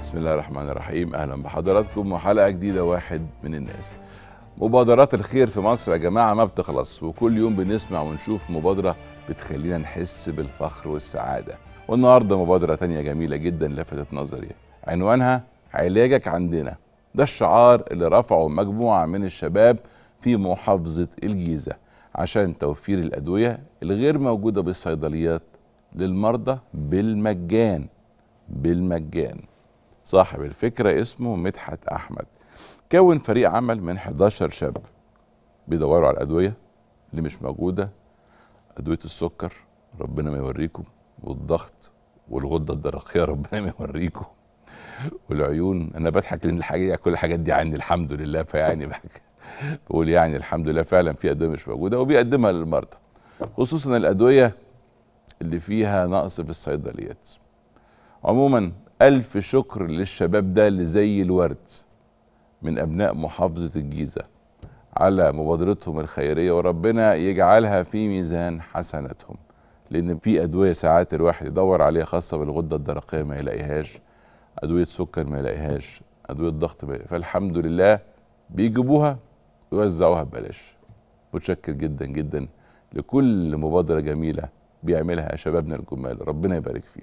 بسم الله الرحمن الرحيم اهلا بحضراتكم وحلقه جديده واحد من الناس مبادرات الخير في مصر يا جماعه ما بتخلص وكل يوم بنسمع ونشوف مبادره بتخلينا نحس بالفخر والسعاده والنهارده مبادره تانية جميله جدا لفتت نظري عنوانها علاجك عندنا ده الشعار اللي رفعه مجموعه من الشباب في محافظه الجيزه عشان توفير الادويه الغير موجوده بالصيدليات للمرضى بالمجان بالمجان صاحب الفكرة اسمه مدحت أحمد كون فريق عمل من 11 شاب بيدوروا على الأدوية اللي مش موجودة أدوية السكر ربنا ما يوريكم والضغط والغدة الدرقية ربنا ما يوريكم والعيون أنا بضحك لأن الحاجة كل الحاجات دي عندي الحمد لله فيعني بحكي بقول يعني الحمد لله فعلا في أدوية مش موجودة وبيقدمها للمرضى خصوصا الأدوية اللي فيها نقص في الصيدليات عموما ألف شكر للشباب ده اللي زي الورد من أبناء محافظة الجيزة على مبادرتهم الخيرية وربنا يجعلها في ميزان حسناتهم لأن في أدوية ساعات الواحد يدور عليها خاصة بالغدة الدرقية ما يلاقيهاش أدوية سكر ما يلاقيهاش أدوية ضغط ما يلاقيهاش. فالحمد لله بيجيبوها ويوزعوها ببلاش متشكر جدا جدا لكل مبادرة جميلة بيعملها شبابنا الجمال ربنا يبارك فيهم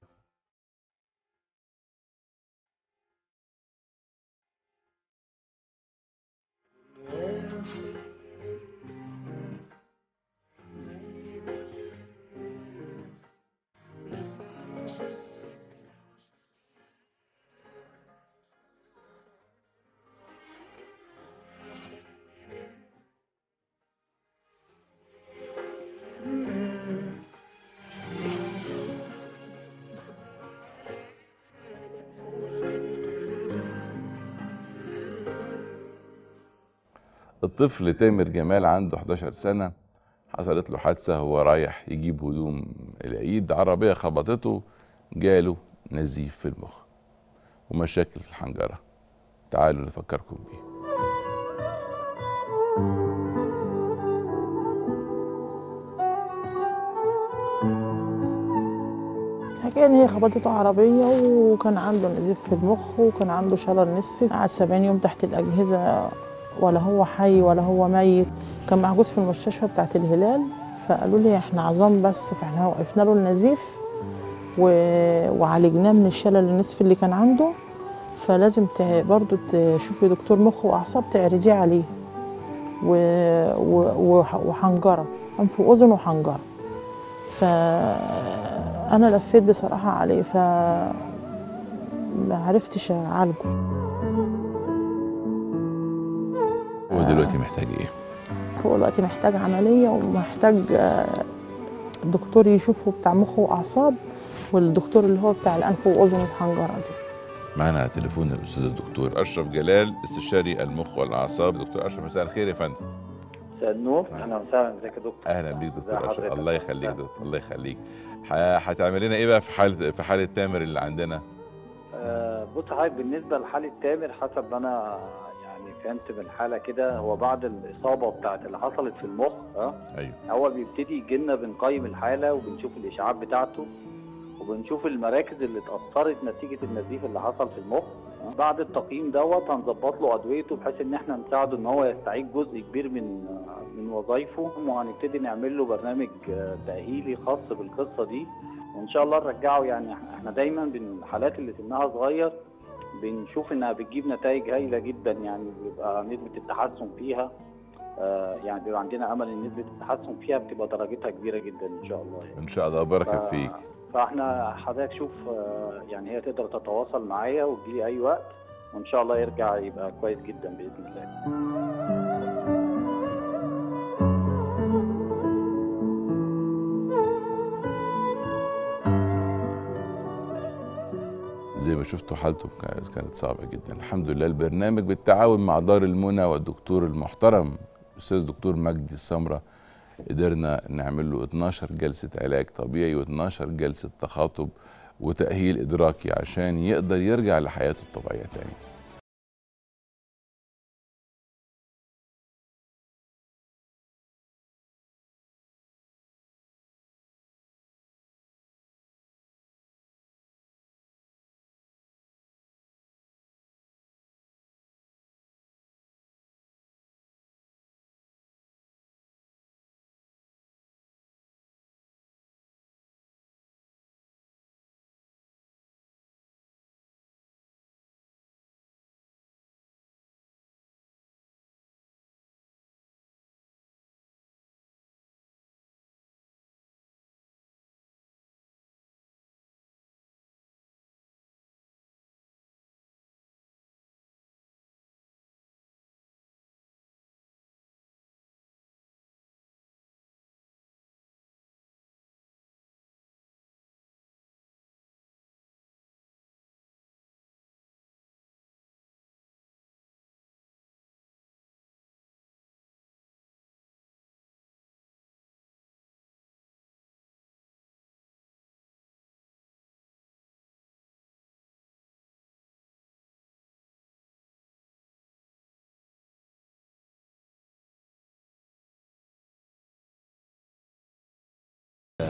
الطفل تامر جمال عنده 11 سنة حصلت له حادثة هو رايح يجيب هدوم العيد عربية خبطته جاله نزيف في المخ ومشاكل في الحنجرة تعالوا نفكركم بيه حكى ان هي خبطته عربيه وكان عنده نزيف في المخ وكان عنده شلل نصفي قعد 70 يوم تحت الاجهزه ولا هو حي ولا هو ميت كان محجوز في المستشفى بتاعت الهلال فقالوا لي احنا عظام بس فاحنا وقفنا له النزيف و... وعالجناه من الشلل النصفي اللي كان عنده فلازم ت... برضو تشوفي دكتور مخ واعصاب تعرضيه عليه و... و... وحنجره انف واذن وحنجره فانا لفيت بصراحه عليه ف ما عرفتش اعالجه هو دلوقتي محتاج ايه؟ هو دلوقتي محتاج عملية ومحتاج آه، دكتور يشوفه بتاع مخ وأعصاب والدكتور اللي هو بتاع الأنف وأذن والحنجرة دي معنا على تليفون الاستاذ الدكتور اشرف جلال استشاري المخ والاعصاب دكتور اشرف مساء الخير يا فندم مساء النور اهلا وسهلا ازيك يا دكتور اهلا بيك ازي دكتور اشرف حضرتك؟ الله يخليك يا دكتور الله يخليك ح- هتعمل لنا ايه بقى في حاله في حاله تامر اللي عندنا آه بص حضرتك بالنسبه لحاله تامر حسب ما انا يعني فهمت من الحاله كده هو بعد الاصابه بتاعت اللي حصلت في المخ اه ايوه اول بيبتدي يجي لنا بنقيم الحاله وبنشوف الاشعاعات بتاعته وبنشوف المراكز اللي اتاثرت نتيجه النزيف اللي حصل في المخ آه. بعد التقييم دوت هنظبط له ادويته بحيث ان احنا نساعده ان هو يستعيد جزء كبير من آه، من وظائفه وهنبتدي نعمل له برنامج آه، تاهيلي خاص بالقصه دي وان شاء الله نرجعه يعني إحنا- احنا دايما بالحالات اللي سنها صغير بنشوف انها بتجيب نتائج هايله جدا يعني بيبقى نسبه التحسن فيها آه يعني بيبقى عندنا امل ان نسبه التحسن فيها بتبقى درجتها كبيره جدا ان شاء الله يعني. ان شاء الله بركه ف- فيك فاحنا حضرتك شوف آه، يعني هي تقدر تتواصل معايا وتجيلي اي وقت وان شاء الله يرجع يبقى كويس جدا باذن الله زي ما شفتوا حالته كانت كانت صعبه جدا الحمد لله البرنامج بالتعاون مع دار المنى والدكتور المحترم الاستاذ دكتور مجدي السمره قدرنا نعمل له 12 جلسه علاج طبيعي و12 جلسه تخاطب وتاهيل ادراكي عشان يقدر يرجع لحياته الطبيعيه تاني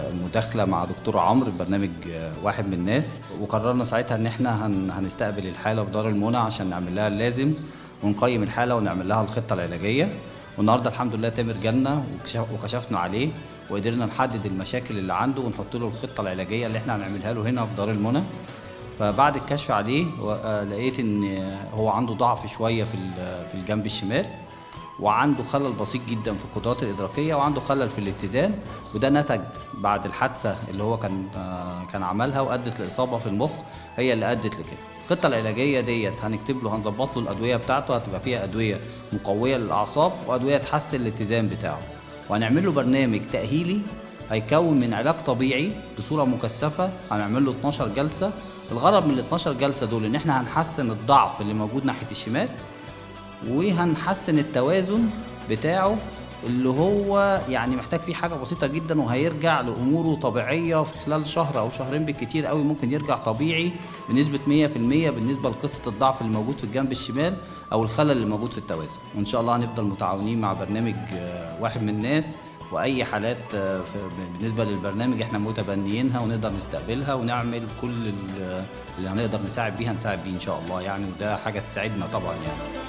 مداخله مع دكتور عمرو برنامج واحد من الناس وقررنا ساعتها ان احنا هن هنستقبل الحاله في دار المنى عشان نعمل لها اللازم ونقيم الحاله ونعمل لها الخطه العلاجيه والنهارده الحمد لله تامر جالنا وكشف- وكشفنا عليه وقدرنا نحدد المشاكل اللي عنده ونحط له الخطه العلاجيه اللي احنا هنعملها له هنا في دار المنى فبعد الكشف عليه و- آه، لقيت ان هو عنده ضعف شويه في ال- في الجنب الشمال وعنده خلل بسيط جدا في القدرات الادراكيه وعنده خلل في الاتزان وده نتج بعد الحادثه اللي هو كان آه، كان عملها وادت لاصابه في المخ هي اللي ادت لكده الخطه العلاجيه ديت هنكتب له هنظبط له الادويه بتاعته هتبقى فيها ادويه مقويه للاعصاب وادويه تحسن الاتزان بتاعه وهنعمل له برنامج تاهيلي هيكون من علاج طبيعي بصوره مكثفه هنعمل له 12 جلسه الغرض من ال 12 جلسه دول ان احنا هنحسن الضعف اللي موجود ناحيه الشمال وهنحسن التوازن بتاعه اللي هو يعني محتاج فيه حاجه بسيطه جدا وهيرجع لاموره طبيعيه في خلال شهر او شهرين بالكتير قوي ممكن يرجع طبيعي بنسبه 100% بالنسبه لقصه الضعف اللي موجود في الجنب الشمال او الخلل اللي موجود في التوازن وان شاء الله هنفضل متعاونين مع برنامج آه، واحد من الناس واي حالات آه، في- بالنسبه للبرنامج احنا متبنيينها ونقدر نستقبلها ونعمل كل ال- اللي هنقدر نساعد بيها نساعد بيه ان شاء الله يعني وده حاجه تساعدنا طبعا يعني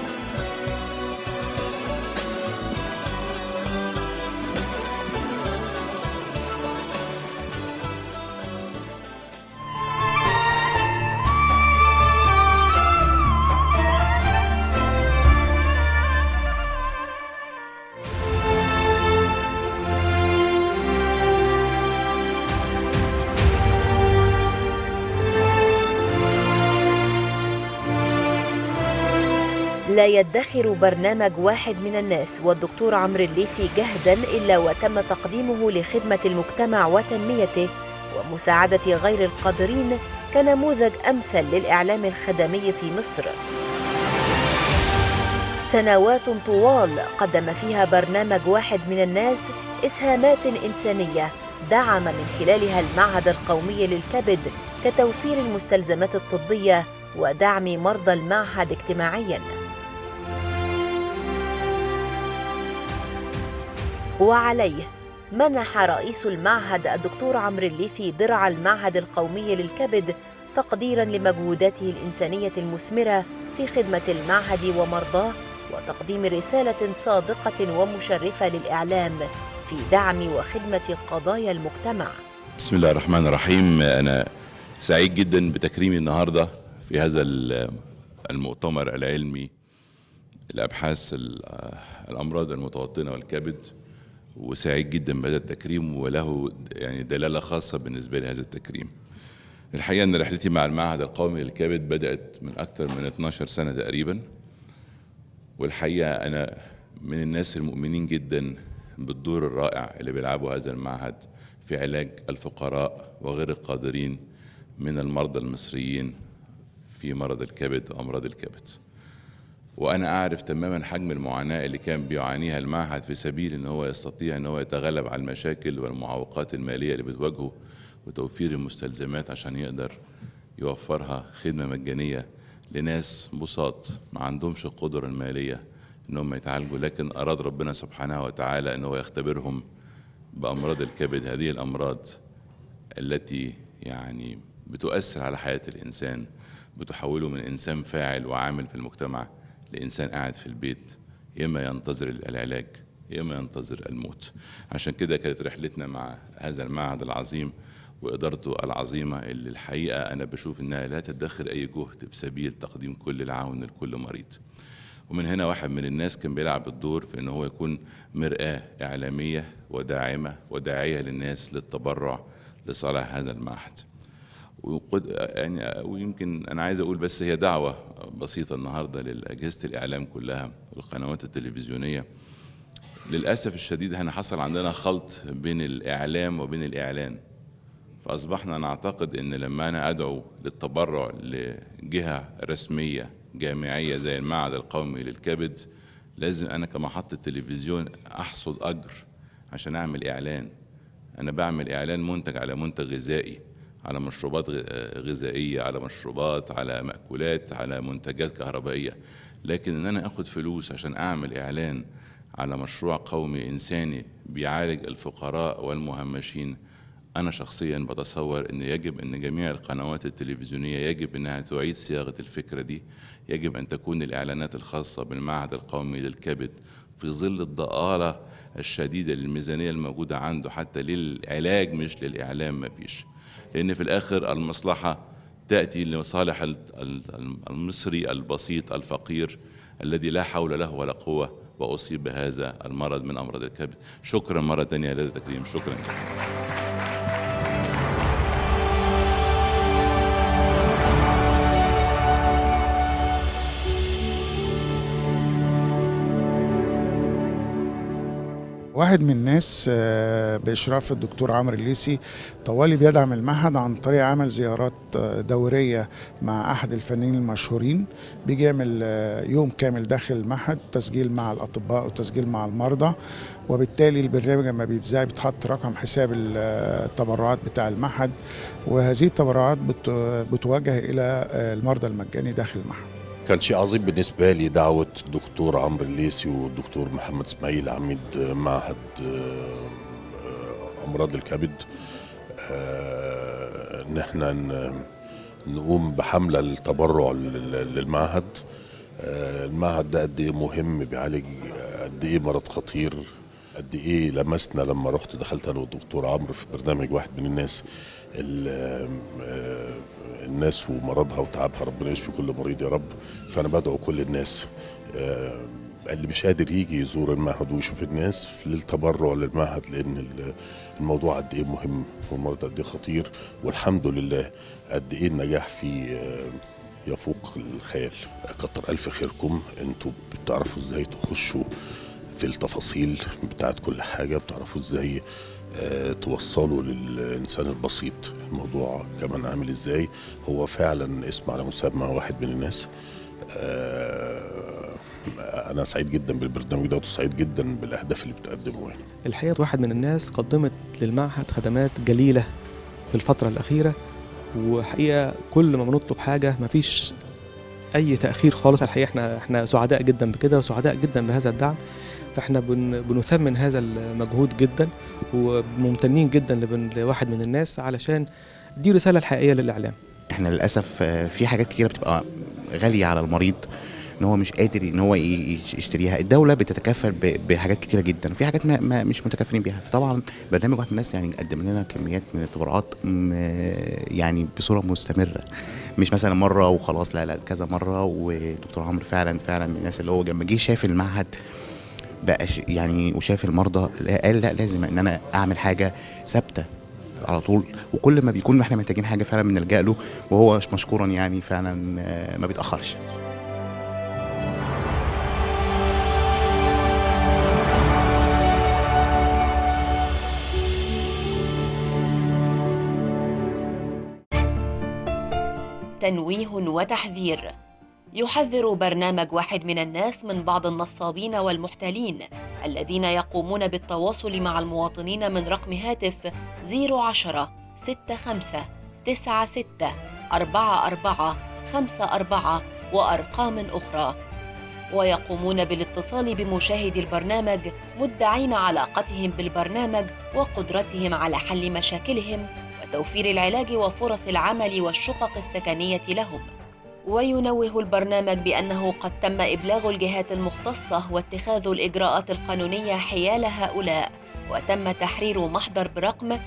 لا يدخر برنامج واحد من الناس والدكتور عمرو الليثي جهدا الا وتم تقديمه لخدمه المجتمع وتنميته ومساعده غير القادرين كنموذج امثل للاعلام الخدمي في مصر. سنوات طوال قدم فيها برنامج واحد من الناس اسهامات انسانيه دعم من خلالها المعهد القومي للكبد كتوفير المستلزمات الطبيه ودعم مرضى المعهد اجتماعيا وعليه منح رئيس المعهد الدكتور عمرو الليثي درع المعهد القومي للكبد تقديرا لمجهوداته الانسانيه المثمره في خدمه المعهد ومرضاه وتقديم رساله صادقه ومشرفه للاعلام في دعم وخدمه قضايا المجتمع بسم الله الرحمن الرحيم انا سعيد جدا بتكريمي النهارده في هذا ال- المؤتمر العلمي لابحاث ال- الامراض المتوطنه والكبد وسعيد جدا بهذا التكريم وله يعني دلاله خاصه بالنسبه لي هذا التكريم الحقيقه ان رحلتي مع المعهد القومي للكبد بدات من اكثر من 12 سنه تقريبا والحقيقه انا من الناس المؤمنين جدا بالدور الرائع اللي بيلعبه هذا المعهد في علاج الفقراء وغير القادرين من المرضى المصريين في مرض الكبد وامراض الكبد. وانا اعرف تماما حجم المعاناه اللي كان بيعانيها المعهد في سبيل ان هو يستطيع ان هو يتغلب على المشاكل والمعوقات الماليه اللي بتواجهه وتوفير المستلزمات عشان يقدر يوفرها خدمه مجانيه لناس بساط ما عندهمش القدره الماليه ان هم يتعالجوا لكن اراد ربنا سبحانه وتعالى ان هو يختبرهم بامراض الكبد هذه الامراض التي يعني بتؤثر على حياه الانسان بتحوله من انسان فاعل وعامل في المجتمع لانسان قاعد في البيت يا اما ينتظر العلاج يا اما ينتظر الموت عشان كده كانت رحلتنا مع هذا المعهد العظيم وادارته العظيمه اللي الحقيقه انا بشوف انها لا تدخر اي جهد في سبيل تقديم كل العون لكل مريض ومن هنا واحد من الناس كان بيلعب الدور في ان هو يكون مرآة إعلامية وداعمة وداعية للناس للتبرع لصالح هذا المعهد وقد يعني ويمكن انا عايز اقول بس هي دعوه بسيطه النهارده لاجهزه الاعلام كلها والقنوات التلفزيونيه للاسف الشديد هنا حصل عندنا خلط بين الاعلام وبين الاعلان فاصبحنا نعتقد ان لما انا ادعو للتبرع لجهه رسميه جامعيه زي المعهد القومي للكبد لازم انا كمحطه تلفزيون احصد اجر عشان اعمل اعلان انا بعمل اعلان منتج على منتج غذائي على مشروبات غذائيه على مشروبات على ماكولات على منتجات كهربائيه لكن ان انا اخد فلوس عشان اعمل اعلان على مشروع قومي انساني بيعالج الفقراء والمهمشين أنا شخصيا بتصور أن يجب أن جميع القنوات التلفزيونية يجب أنها تعيد صياغة الفكرة دي يجب أن تكون الإعلانات الخاصة بالمعهد القومي للكبد في ظل الضآلة الشديدة للميزانية الموجودة عنده حتى للعلاج مش للإعلام مفيش لأن في الآخر المصلحة تأتي لصالح ال- ال- المصري البسيط الفقير الذي لا حول له ولا قوة وأصيب بهذا المرض من أمراض الكبد شكرا مرة تانية يا لدى تكريم شكرا جزيلا واحد من الناس آه، بإشراف الدكتور عمرو الليسي طوالي بيدعم المعهد عن طريق عمل زيارات آه، دورية مع أحد الفنانين المشهورين بيجي يعمل آه، يوم كامل داخل المعهد تسجيل مع الأطباء وتسجيل مع المرضى وبالتالي البرنامج لما بيتذاع بيتحط رقم حساب ال- التبرعات بتاع المعهد وهذه التبرعات بت- بتوجه إلى آه، المرضى المجاني داخل المعهد كان شيء عظيم بالنسبة لي دعوة الدكتور عمرو الليسي والدكتور محمد اسماعيل عميد معهد آه، آه، أمراض الكبد آه، إن احنا ن- نقوم بحملة التبرع لل- للمعهد آه، المعهد ده قد ايه مهم بيعالج قد ايه مرض خطير قد ايه لمسنا لما رحت دخلت انا والدكتور عمرو في برنامج واحد من الناس ال- آه، الناس ومرضها وتعبها ربنا يشفي كل مريض يا رب فانا بدعو كل الناس آه، اللي مش قادر يجي يزور المعهد ويشوف الناس للتبرع للمعهد لان ال- الموضوع قد ايه مهم والمرض قد ايه خطير والحمد لله قد ايه النجاح فيه آه، يفوق الخيال كتر الف خيركم انتوا بتعرفوا ازاي تخشوا في التفاصيل بتاعت كل حاجة بتعرفوا ازاي آه، توصلوا للإنسان البسيط الموضوع كمان عامل ازاي هو فعلا اسم على مسمى واحد من الناس آه، أنا سعيد جدا بالبرنامج ده وسعيد جدا بالأهداف اللي بتقدمه يعني الحقيقة واحد من الناس قدمت للمعهد خدمات جليلة في الفترة الأخيرة وحقيقة كل ما بنطلب حاجة مفيش أي تأخير خالص الحقيقة احنا احنا سعداء جدا بكده وسعداء جدا بهذا الدعم فاحنا بن بنثمن هذا المجهود جدا وممتنين جدا لبن- لواحد من الناس علشان دي رسالة الحقيقية للإعلام احنا للاسف آه، في حاجات كتيره بتبقى غاليه على المريض ان هو مش قادر ان هو ي- ي- يشتريها الدوله بتتكفل ب- بحاجات كتيره جدا في حاجات ما ما مش متكفلين بيها فطبعا برنامج واحد من الناس يعني قدم لنا كميات من التبرعات م- يعني بصوره مستمره مش مثلا مره وخلاص لا لا كذا مره ودكتور عمرو فعلا فعلا من الناس اللي هو لما جه شاف المعهد بقى ش- يعني وشاف المرضى لا- قال لا لازم ان انا اعمل حاجه ثابته على طول وكل ما بيكون احنا محتاجين حاجه فعلا بنلجا له وهو مشكورا يعني فعلا آه، ما بيتاخرش تنويه وتحذير يحذر برنامج واحد من الناس من بعض النصابين والمحتالين الذين يقومون بالتواصل مع المواطنين من رقم هاتف 010 65 96 44 54 وأرقام أخرى ويقومون بالاتصال بمشاهدي البرنامج مدعين علاقتهم بالبرنامج وقدرتهم على حل مشاكلهم وتوفير العلاج وفرص العمل والشقق السكنية لهم وينوه البرنامج بأنه قد تم إبلاغ الجهات المختصة واتخاذ الإجراءات القانونية حيال هؤلاء وتم تحرير محضر برقم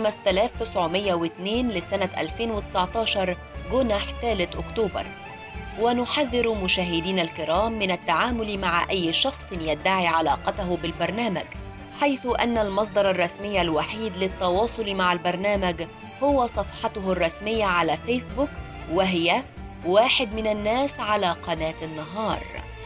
5902 لسنة 2019 جنح 3 أكتوبر ونحذر مشاهدينا الكرام من التعامل مع أي شخص يدعي علاقته بالبرنامج حيث أن المصدر الرسمي الوحيد للتواصل مع البرنامج هو صفحته الرسمية على فيسبوك وهي واحد من الناس على قناة النهار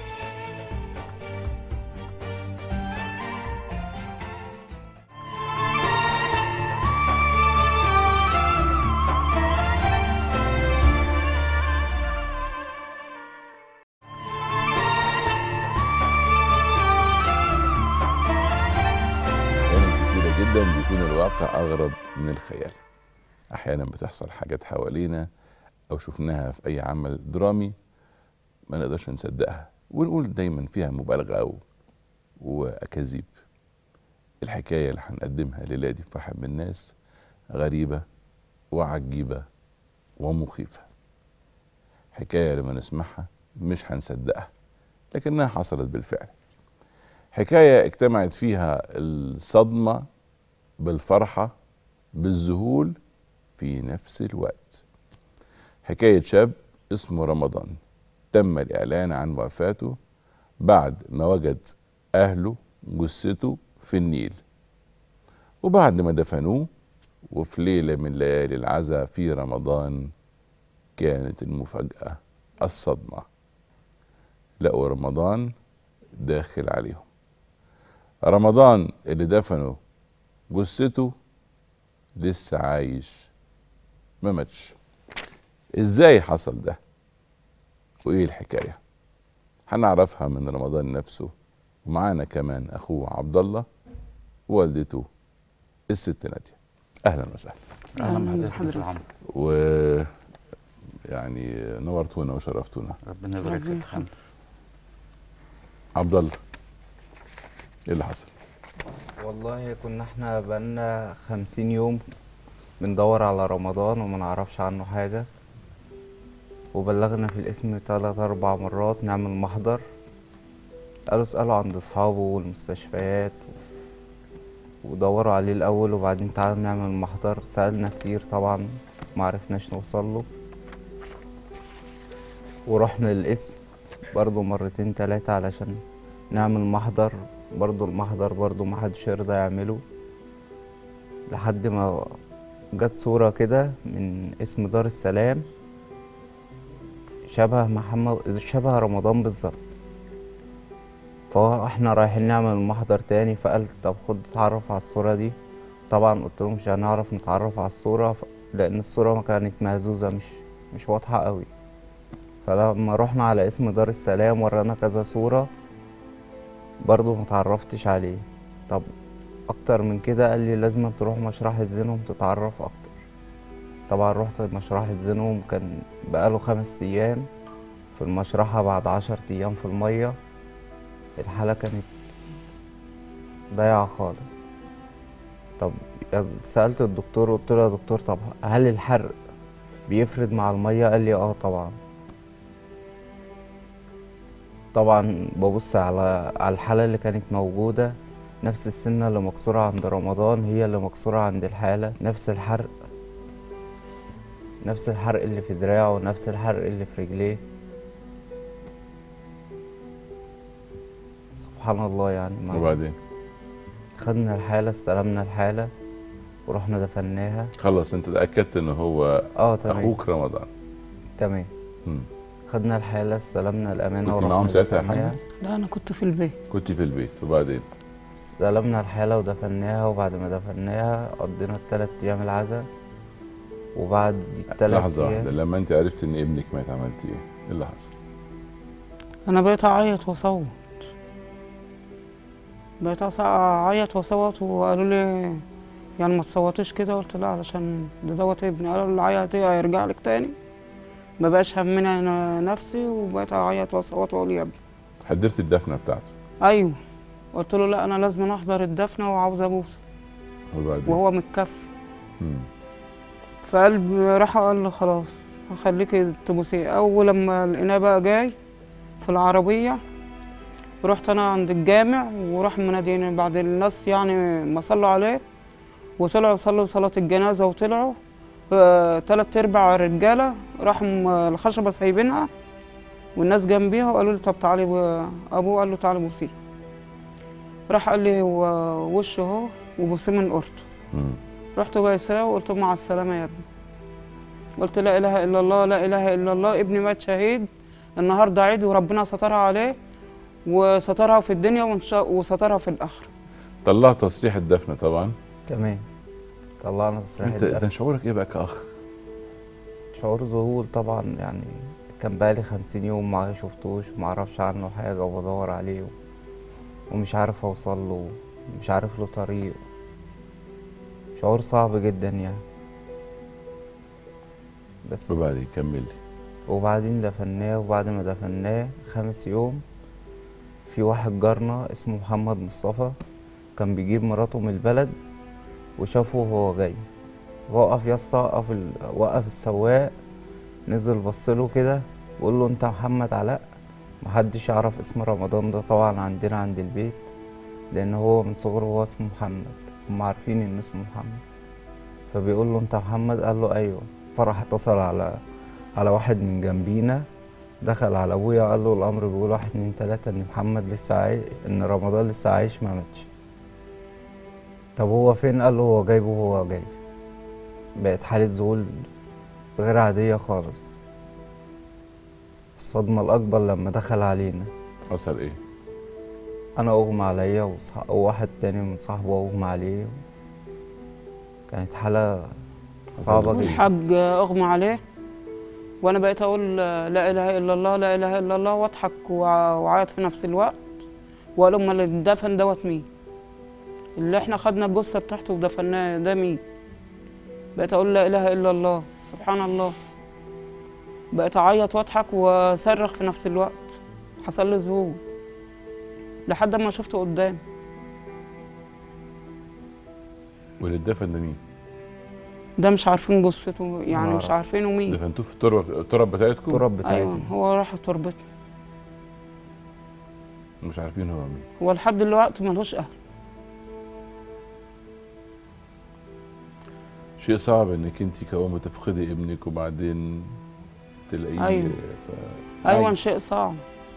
أحيانا كتيرة جدا بيكون الواقع أغرب من الخيال أحيانا بتحصل حاجات حوالينا أو شفناها في أي عمل درامي ما نقدرش نصدقها ونقول دايما فيها مبالغة و... وأكاذيب الحكاية اللي هنقدمها الليلة دي في واحد من الناس غريبة وعجيبة ومخيفة حكاية لما نسمعها مش هنصدقها لكنها حصلت بالفعل حكاية اجتمعت فيها الصدمة بالفرحة بالذهول في نفس الوقت حكاية شاب اسمه رمضان تم الإعلان عن وفاته بعد ما وجد أهله جثته في النيل وبعد ما دفنوه وفي ليلة من ليالي العزاء في رمضان كانت المفاجأة الصدمة لقوا رمضان داخل عليهم رمضان اللي دفنوا جثته لسه عايش ما ماتش ازاي حصل ده وايه الحكايه هنعرفها من رمضان نفسه ومعانا كمان اخوه عبد الله ووالدته الست ناديه اهلا وسهلا اهلا بحضرتك عمرو و يعني نورتونا وشرفتونا ربنا يبارك لك يا فندم عبد الله ايه اللي حصل والله كنا احنا بقالنا خمسين يوم بندور على رمضان وما نعرفش عنه حاجة وبلغنا في الاسم تلات أربع مرات نعمل محضر قالوا اسألوا عند أصحابه والمستشفيات ودوروا عليه الأول وبعدين تعالوا نعمل محضر سألنا كتير طبعا معرفناش نوصله ورحنا الاسم برضو مرتين تلاتة علشان نعمل محضر برضو المحضر برضو محدش يرضى يعمله لحد ما جت صورة كده من اسم دار السلام شبه محمد شبه رمضان بالظبط فاحنا رايحين نعمل محضر تاني فقال طب خد اتعرف على الصورة دي طبعا قلت له مش هنعرف نتعرف على الصورة ف- لأن الصورة ما كانت مهزوزة مش مش واضحة قوي فلما رحنا على اسم دار السلام ورانا كذا صورة برضو متعرفتش عليه طب اكتر من كده قال لي لازم تروح مشرحة زينهم تتعرف اكتر طبعا رحت مشرحة زينهم كان بقاله خمس ايام في المشرحة بعد عشر ايام في المية الحالة كانت ضايعة خالص طب سألت الدكتور قلت له يا دكتور طب هل الحرق بيفرد مع المية قال لي اه طبعا طبعا ببص على على الحالة اللي كانت موجودة نفس السنة اللي مكسورة عند رمضان هي اللي مكسورة عند الحالة نفس الحرق نفس الحرق اللي في دراعه نفس الحرق اللي في رجليه سبحان الله يعني ما وبعدين خدنا الحالة استلمنا الحالة ورحنا دفناها خلص انت اتاكدت ان هو اه تمام اخوك رمضان تمام مم. خدنا الحالة استلمنا الأمانة كنت معاهم ساعتها يا دفناها. حاجة؟ لا انا كنت في البيت كنت في البيت وبعدين استلمنا الحالة ودفناها وبعد ما دفناها قضينا التلات أيام العزاء وبعد التلات لحظه أيام واحده لما انت عرفت ان ابنك مات عملتي ايه؟ ايه اللي حصل؟ انا بقيت اعيط واصوت بقيت أص- اعيط واصوت وقالوا لي يعني ما تصوتيش كده قلت لا علشان ده دوت ابني قالوا لي العيط ايه هيرجع لك تاني ما بقاش همنا أنا نفسي وبقيت اعيط واصوت واقول يا ابني حضرت الدفنه بتاعته ايوه قلت له لا انا لازم احضر الدفنه وعاوز ابوسه وبعدين وهو متكفي مم. فقلب راح قال لي خلاص هخليكي تبوسيه اول لما لقيناه بقى جاي في العربيه رحت انا عند الجامع وراح مناديني بعد الناس يعني ما صلوا عليه وطلعوا صلوا صلاه الجنازه وطلعوا آه، تلات ارباع الرجاله راحوا م- الخشبه سايبينها والناس جنبيها وقالوا لي طب تعالي ب- ابوه قال له تعالي بوسيه راح قال لي هو وشه اهو وبوسيه من قرطه مم. رحت بايساه وقلت له مع السلامه يا ابني قلت لا اله الا الله لا اله الا الله ابني مات شهيد النهارده عيد وربنا سترها عليه وسترها في الدنيا وإن شاء- وسترها في الاخره طلعت تصريح الدفن طبعا تمام طلعنا تصريح انت الدفن ده شعورك ايه بقى كاخ؟ شعور ذهول طبعا يعني كان بقالي خمسين يوم ما شفتوش وما اعرفش عنه حاجة وبدور عليه ومش عارف اوصل له مش عارف له طريق شعور صعب جدا يعني بس وبعدين كمل لي وبعدين دفناه وبعد ما دفناه خمس يوم في واحد جارنا اسمه محمد مصطفى كان بيجيب مراته من البلد وشافه وهو جاي وقف يسطا وقف ال... وقف السواق نزل بصله كده وقول له انت محمد علاء محدش يعرف اسم رمضان ده طبعا عندنا عند البيت لان هو من صغره هو اسمه محمد هم عارفين ان اسمه محمد فبيقول له انت محمد قال له ايوه فراح اتصل على على واحد من جنبينا دخل على ابويا قال له الامر بيقول واحد اتنين تلاته ان محمد لسه عايش ان رمضان لسه عايش ما ماتش طب هو فين قال له هو جايبه وهو جاي بقت حالة ذهول غير عادية خالص الصدمة الأكبر لما دخل علينا حصل ايه؟ أنا أغمى عليا وصح... وواحد تاني من صاحبه أغمى عليه كانت حالة صعبة جدا الحاج اغمى عليه وانا بقيت اقول لا اله الا الله لا اله الا الله واضحك وع- واعيط في نفس الوقت واقول امال اللي اتدفن دوت مين اللي احنا خدنا الجثه بتاعته ودفناه ده مين بقيت اقول لا اله الا الله سبحان الله بقيت اعيط واضحك واصرخ في نفس الوقت حصل لي ذهول لحد ما شفته قدامي واللي اتدفن ده مين؟ ده مش عارفين جثته يعني مش معرفش. عارفينه مين دفنتوه في التربه التراب بتاعتكم؟ التراب بتاعتي ايوه هو راح تربته مش عارفين هو مين هو لحد دلوقتي ملوش اهل شيء صعب انك انت كأم تفقدي ابنك وبعدين تلاقيه أيوة. س- ايوه عايش. شيء صعب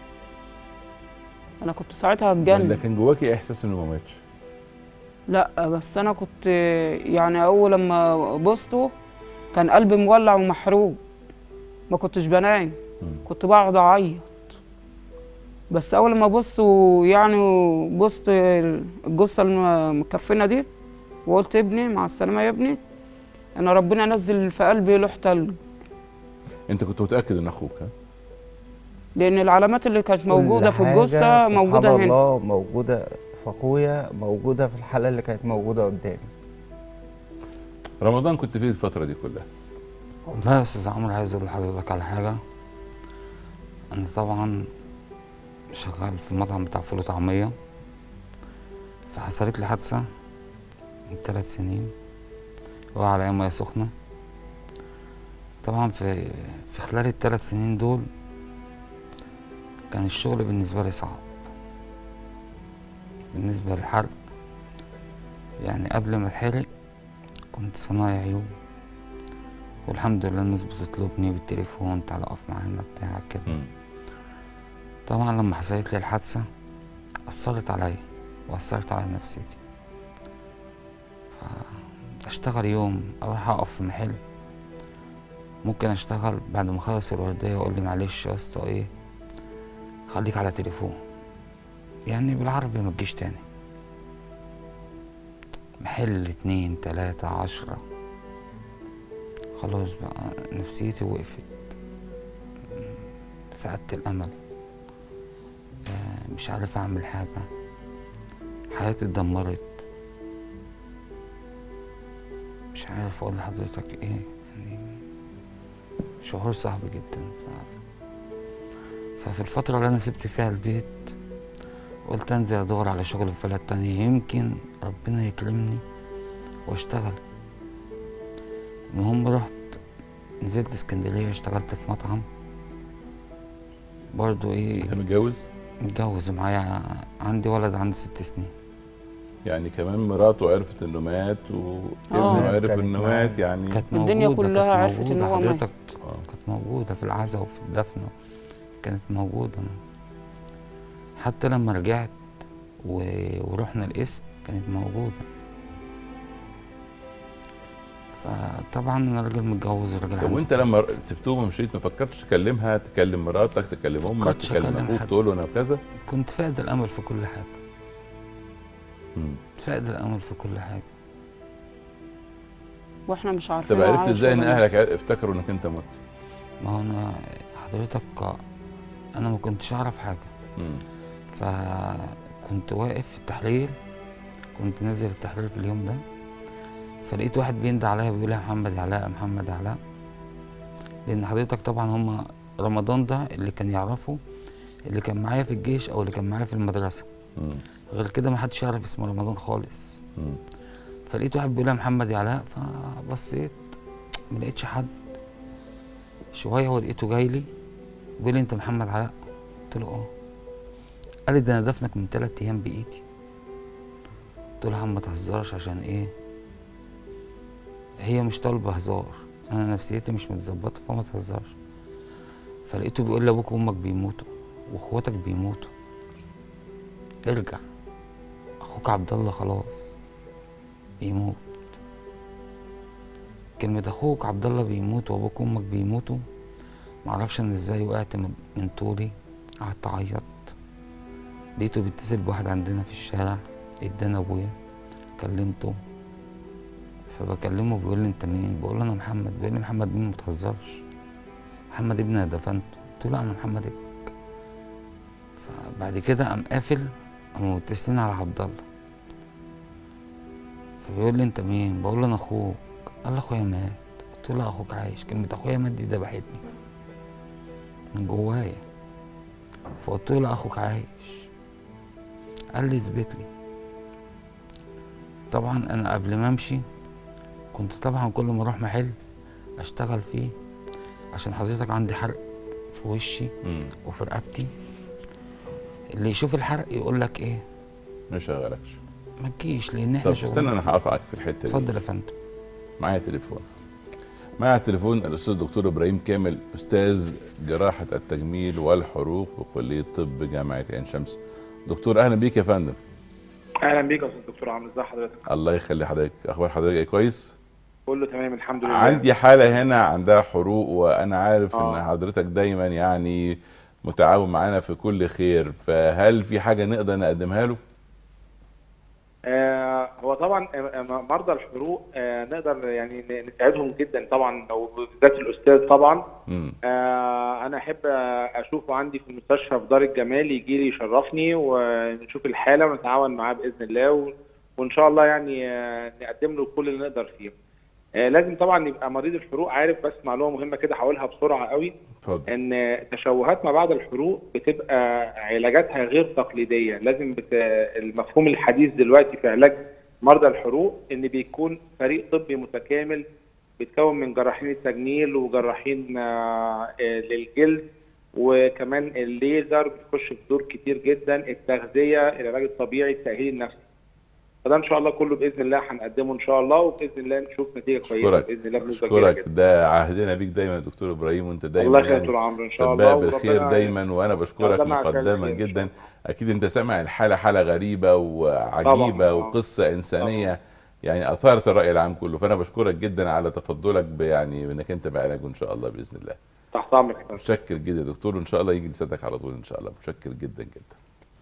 انا كنت ساعتها هتجنن ولا كان جواكي احساس انه ما ماتش لا بس انا كنت يعني اول لما بصته كان قلبي مولع ومحروق ما كنتش بنام مم. كنت بقعد اعيط بس اول ما بصته يعني بصت الجثه المكفنه دي وقلت ابني مع السلامه يا ابني انا ربنا نزل في قلبي لوح تلج انت كنت متاكد ان اخوك ها لان العلامات اللي كانت موجوده كل في حاجة الجثه موجوده سبحان هنا الله موجودة في أخويا موجودة في الحالة اللي كانت موجودة قدامي رمضان كنت فين الفتره دي كلها والله يا استاذ عمرو عايز اقول لحضرتك على حاجه انا طبعا شغال في مطعم بتاع فول وطعميه فحصلت لي حادثه من ثلاث سنين وقع على ميه سخنه طبعا في في خلال الثلاث سنين دول كان الشغل بالنسبه لي صعب بالنسبه للحرق يعني قبل ما اتحرق كنت صنايعي عيوب والحمد لله الناس بتطلبني بالتليفون تعالى اقف معانا بتاع كده مم. طبعا لما حصلت لي الحادثة أثرت عليا وأثرت على نفسيتي أشتغل يوم أروح أقف في محل ممكن أشتغل بعد ما أخلص الوردية يقول لي معلش يا اسطى إيه خليك على تليفون يعني بالعربي ما تجيش تاني محل اتنين تلاتة عشرة خلاص بقى نفسيتي وقفت فقدت الأمل آه، مش عارف أعمل حاجة حياتي اتدمرت مش عارف أقول لحضرتك إيه يعني شعور صعب جدا ف... ففي الفترة اللي أنا سبت فيها البيت قلت أنزل أدور على شغل في بلد تانية يمكن ربنا يكرمني وأشتغل المهم رحت نزلت اسكندرية اشتغلت في مطعم برضو ايه انت متجوز متجوز معايا عندي ولد عنده ست سنين يعني كمان مراته عرفت انه مات وابنه آه. عرف كانت انه معاه. مات يعني كانت الدنيا موجودة كلها كانت عرفت إن موجودة هو مات. حضرتك آه. كانت موجودة في العزا وفي الدفن كانت موجودة حتى لما رجعت و... ورحنا القسم كانت موجودة فطبعا انا راجل متجوز وراجل طب عندي وانت لما سبتوهم ومشيت ما فكرتش تكلمها تكلم مراتك تكلم امك فكرتش تكلم أكلم ابوك حد. تقول له انا في كذا كنت فاقد الامل في كل حاجة مم. فاقد الامل في كل حاجة واحنا مش عارفين طب هو عرفت عايش ازاي ان ولا لا. اهلك عر- افتكروا انك انت مت ما هو انا حضرتك انا ما كنتش اعرف حاجة مم. فكنت واقف في التحرير كنت نازل التحرير في اليوم ده فلقيت واحد بيندى عليا بيقول يا محمد يا علاء يا محمد يا علاء لان حضرتك طبعا هما رمضان ده اللي كان يعرفه اللي كان معايا في الجيش او اللي كان معايا في المدرسه مم. غير كده ما حدش يعرف اسم رمضان خالص مم. فلقيت واحد بيقول لي يا محمد يا علاء فبصيت ما لقيتش حد شويه ولقيته جاي لي بيقول لي انت محمد علاء قلت له اه قال لي ده انا دفنك من ثلاث ايام بايدي قلت له يا عم ما تهزرش عشان ايه هي مش طالبه هزار انا نفسيتي مش متظبطه فما تهزرش فلقيته بيقول لي ابوك وامك بيموتوا واخواتك بيموتوا ارجع اخوك عبد الله خلاص بيموت كلمة اخوك عبد الله بيموت وابوك وامك بيموتوا معرفش انا ازاي وقعت من, من طولي قعدت اعيط لقيته بيتصل بواحد عندنا في الشارع ادانا ابويا كلمته فبكلمه بيقول لي انت مين بقول له انا محمد بيقول لي محمد مين متهزرش محمد ابني انا دفنته قلت له لا انا محمد ابنك فبعد كده قام قافل قاموا متصلين على عبد الله فبيقول لي انت مين بقول له انا اخوك قال لي اخويا مات قلت له لا اخوك عايش كلمه اخويا مات دي ذبحتني من جوايا فقلت له لا اخوك عايش قال لي اثبت لي طبعا انا قبل ما امشي كنت طبعا كل ما اروح محل اشتغل فيه عشان حضرتك عندي حرق في وشي مم. وفي رقبتي اللي يشوف الحرق يقول لك ايه ما شغلكش ما تجيش لان احنا طب استنى انا هقطعك في الحته دي اتفضل يا فندم معايا تليفون معايا تليفون الاستاذ دكتور ابراهيم كامل استاذ جراحه التجميل والحروق بكليه طب جامعه عين شمس دكتور اهلا بيك يا فندم اهلا بيك يا استاذ دكتور عامل ازي حضرتك الله يخلي حضرتك اخبار حضرتك ايه كويس كله تمام الحمد لله عندي حاله هنا عندها حروق وانا عارف آه. ان حضرتك دايما يعني متعاون معانا في كل خير فهل في حاجه نقدر نقدمها له آه هو طبعا آه، آه، مرضى الحروق آه نقدر يعني ن- نساعدهم جدا طبعا لو بالذات الاستاذ طبعا مم. آه انا احب آه، اشوفه عندي في المستشفى في دار الجمال يجي لي يشرفني ونشوف الحاله ونتعاون معاه باذن الله و- وان شاء الله يعني آه، نقدم له كل اللي نقدر فيه آه لازم طبعا يبقى مريض الحروق عارف بس معلومه مهمه كده هقولها بسرعه قوي اتفضل ان تشوهات ما بعد الحروق بتبقى علاجاتها غير تقليديه لازم بت... المفهوم الحديث دلوقتي في علاج مرضى الحروق ان بيكون فريق طبي متكامل بيتكون من جراحين التجميل وجراحين آه، آه، للجلد وكمان الليزر بيخش في دور كتير جدا التغذيه العلاج الطبيعي التاهيل النفسي فده ان شاء الله كله باذن الله هنقدمه ان شاء الله وباذن الله نشوف نتيجه كويسه اشكرك باذن الله بنسبه كبيره اشكرك جدا ده عهدنا بيك دايما يا دكتور ابراهيم وانت دايما الله يخليك يعني طول عمرك ان شاء الله سباق بالخير وربنا- دايما وانا بشكرك ربنا يعافيك مقدما خير. جدا اكيد انت سامع الحاله حاله غريبه وعجيبه طبعاً. وقصه انسانيه يعني اثارت الراي العام كله فانا بشكرك جدا على تفضلك ب- يعني انك انت بعلاجه ان شاء الله باذن الله تحت امرك يا فندم. متشكر جدا يا دكتور وان شاء الله يجي لسانك على طول ان شاء الله متشكر جدا جدا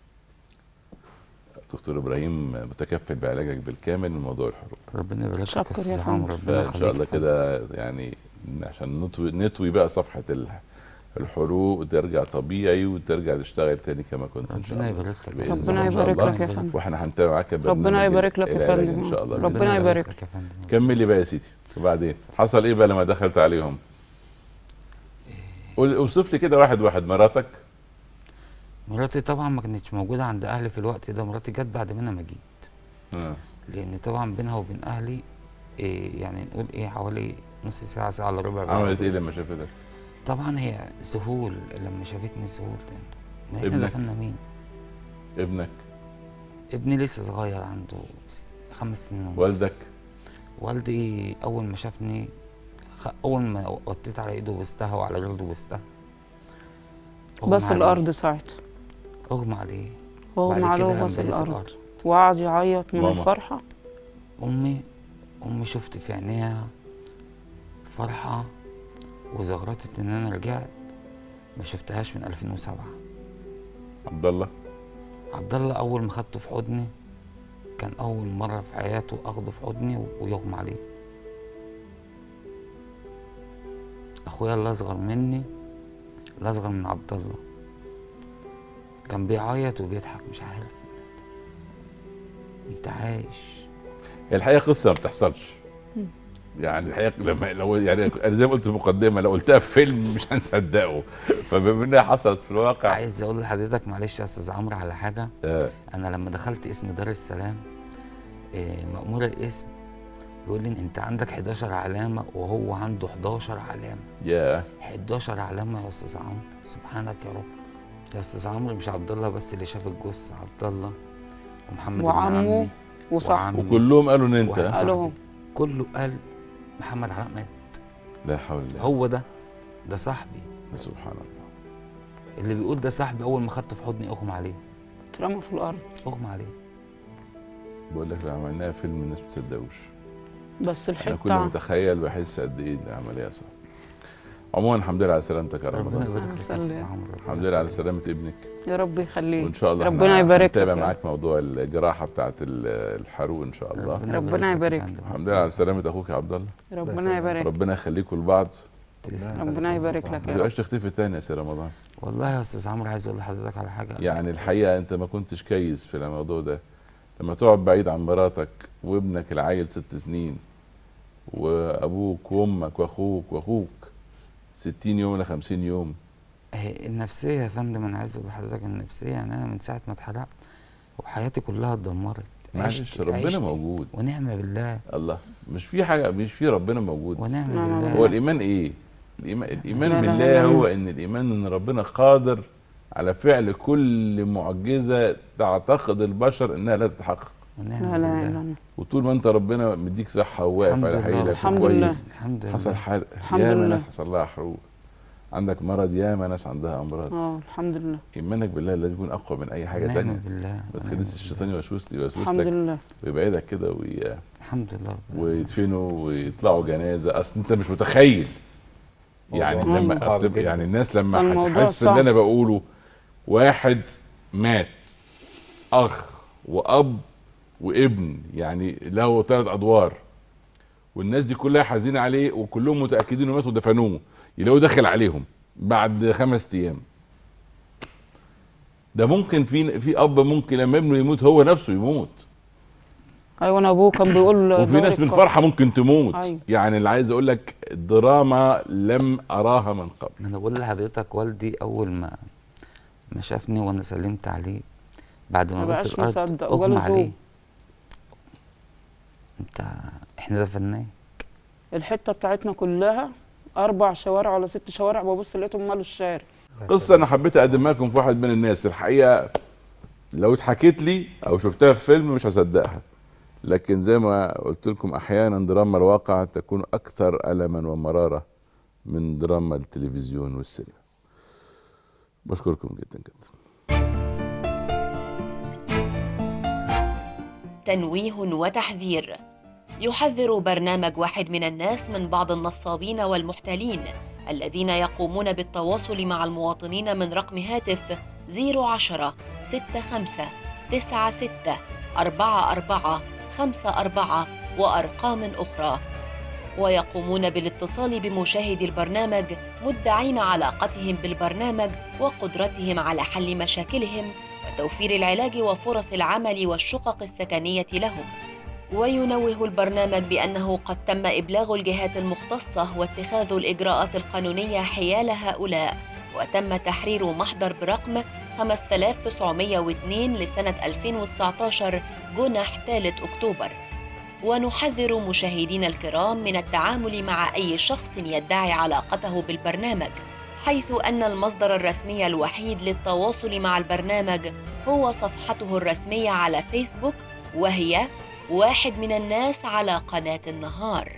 دكتور ابراهيم متكفل بعلاجك بالكامل من موضوع الحروق ربنا يبارك لك شكر يا يا استاذ فندم. عمرو ربنا فان شاء الله يخليك كده يعني عشان نطوي نطوي بقى صفحه ال- الحروق وترجع طبيعي وترجع تشتغل تاني كما كنت ان شاء ربنا الله يبارك لك بإذن ربنا الله إن شاء يبارك الله. لك يا فندم. واحنا هنتابع معاك ربنا برنامج يبارك لك يا العلاج فندم. ان شاء الله بإذن ربنا الله. يبارك لك يا فندم كملي بقى يا سيدي وبعدين حصل ايه بقى لما دخلت عليهم قول اوصف لي كده واحد واحد مراتك مراتي طبعا ما كانتش موجوده عند اهلي في الوقت ده مراتي جت بعد ما انا ما جيت آه. لان طبعا بينها وبين اهلي إيه يعني نقول ايه حوالي نص ساعه ساعه الا ربع بقى. عملت ايه لما شافتك طبعا هي ذهول لما شافتني ذهول ما احنا ابنك؟ دفنا مين ابنك ابني لسه صغير عنده س- خمس سنين ونص. والدك والدي اول ما شافني خ... اول ما وطيت على ايده بوستها وعلى جلده بوستها أغمى بس عليه. الارض ساعتها اغمى عليه اغمى بعد عليه كده قام وبص بارس الارض وقعد يعيط من ماما. الفرحه امي امي شفت في عينيها فرحه وزغرطت ان انا رجعت ما شفتهاش من 2007 عبد الله عبد الله اول ما خدته في حضني كان اول مره في حياته اخده في حضني و- ويغمى عليه اخويا اللي اصغر مني اللي اصغر من عبد الله كان بيعيط وبيضحك مش عارف انت عايش هي الحقيقه قصه ما بتحصلش يعني الحقيقه لما لو يعني انا زي ما قلت في المقدمه لو قلتها في فيلم مش هنصدقه فبما انها حصلت في الواقع عايز اقول لحضرتك معلش يا استاذ عمرو على حاجه آه. انا لما دخلت اسم دار السلام آه، مأمور الاسم بيقول لي انت عندك 11 علامه وهو عنده 11 علامه يا 11 علامه يا استاذ عمرو سبحانك يا رب يا استاذ عمرو مش عبد الله بس اللي شاف الجثه عبد الله ومحمد ابن وعمه عمي وصاحبه. وعمي وكلهم قالوا إن أنت. واحد صاحبي. قالوهم. كله قال محمد علاء مات لا حول الله هو ده ده صاحبي سبحان الله اللي بيقول ده صاحبي اول ما خدته في حضني اغمى عليه اترمى في الارض اغمى عليه بقول لك لو عملناها فيلم الناس ما تصدقوش بس انا الحته كل ما اتخيل بحس قد ايه العمليه صعبه عموما الحمد لله على سلامتك يا ربنا رمضان يبارك لك يا استاذ عمرو الحمد لله على سلامه ابنك يا رب يخليك وان شاء الله ربنا احنا يبارك لك نتابع يا معاك موضوع الجراحه بتاعت ال- الحروق ان شاء الله ربنا ربنا يبارك لك. الحمد لله على سلامه اخوك يا عبد الله ربنا يبارك ربنا يخليكم لبعض ربنا يبارك لك ما يا رب تبقاش تختفي تاني يا سي رمضان والله يا استاذ عمرو عايز اقول لحضرتك على حاجه يعني الحقيقه انت ما كنتش كيس في الموضوع ده لما تقعد بعيد عن مراتك وابنك العيل ست سنين وابوك وامك واخوك واخوك 60 يوم ولا 50 يوم هي النفسيه يا فندم انا عايز اقول لحضرتك النفسيه يعني انا من ساعه ما اتحرقت وحياتي كلها اتدمرت معلش عشت- ربنا عشت موجود ونعم بالله الله مش في حاجه مش في ربنا موجود ونعم بالله هو الايمان ايه الايمان, الإيمان لا لا بالله لا لا. هو ان الايمان ان ربنا قادر على فعل كل معجزه تعتقد البشر انها لا تتحقق ونعم لا لا بالله لا لا. وطول ما انت ربنا مديك صحه وواقف الحمد على لله. حيلك الحمد لله. كويس الحمد لله. حصل حال الحمد ياما لله. ناس حصل لها حروق عندك مرض ياما ناس عندها امراض اه الحمد لله ايمانك بالله لازم يكون اقوى من اي حاجه ونعم تانية بالله ما ونعم تخليش الشيطان يوسوس يوسوس الحمد لك لله ويبعدك كده وي... الحمد لله ويدفنوا ويطلعوا جنازه اصل انت مش متخيل يعني موضوع لما صعب اصل جدا. يعني الناس لما الموضوع هتحس صعب. اللي انا بقوله واحد مات اخ واب وابن يعني له ثلاث ادوار والناس دي كلها حزينه عليه وكلهم متاكدين انه مات ودفنوه يلاقوه داخل عليهم بعد خمس ايام ده ممكن في في اب ممكن لما ابنه يموت هو نفسه يموت ايوه انا ابوه كان بيقول وفي دوري ناس من القصر. الفرحه ممكن تموت أيوة. يعني اللي عايز اقول لك دراما لم اراها من قبل انا بقول لحضرتك والدي اول ما ما شافني وانا سلمت عليه بعد ما ما بص بقاش الارض مصدق اغمى وجاله عليه ذوق. انت احنا دفناه الحته بتاعتنا كلها اربع شوارع ولا ست شوارع ببص لقيتهم مالوا الشارع قصه انا حبيت اقدمها لكم في واحد من الناس الحقيقه لو اتحكت لي او شفتها في فيلم مش هصدقها لكن زي ما قلت لكم احيانا دراما الواقع تكون اكثر الما ومراره من دراما التلفزيون والسينما بشكركم جدا جدا تنويه وتحذير يحذر برنامج واحد من الناس من بعض النصابين والمحتالين الذين يقومون بالتواصل مع المواطنين من رقم هاتف 010 65 96 44 54 وأرقام أخرى ويقومون بالاتصال بمشاهدي البرنامج مدعين علاقتهم بالبرنامج وقدرتهم على حل مشاكلهم وتوفير العلاج وفرص العمل والشقق السكنية لهم وينوه البرنامج بأنه قد تم إبلاغ الجهات المختصة واتخاذ الإجراءات القانونية حيال هؤلاء وتم تحرير محضر برقم 5902 لسنة 2019 جنح 3 أكتوبر ونحذر مشاهدينا الكرام من التعامل مع أي شخص يدعي علاقته بالبرنامج حيث أن المصدر الرسمي الوحيد للتواصل مع البرنامج هو صفحته الرسمية على فيسبوك وهي واحد من الناس على قناة النهار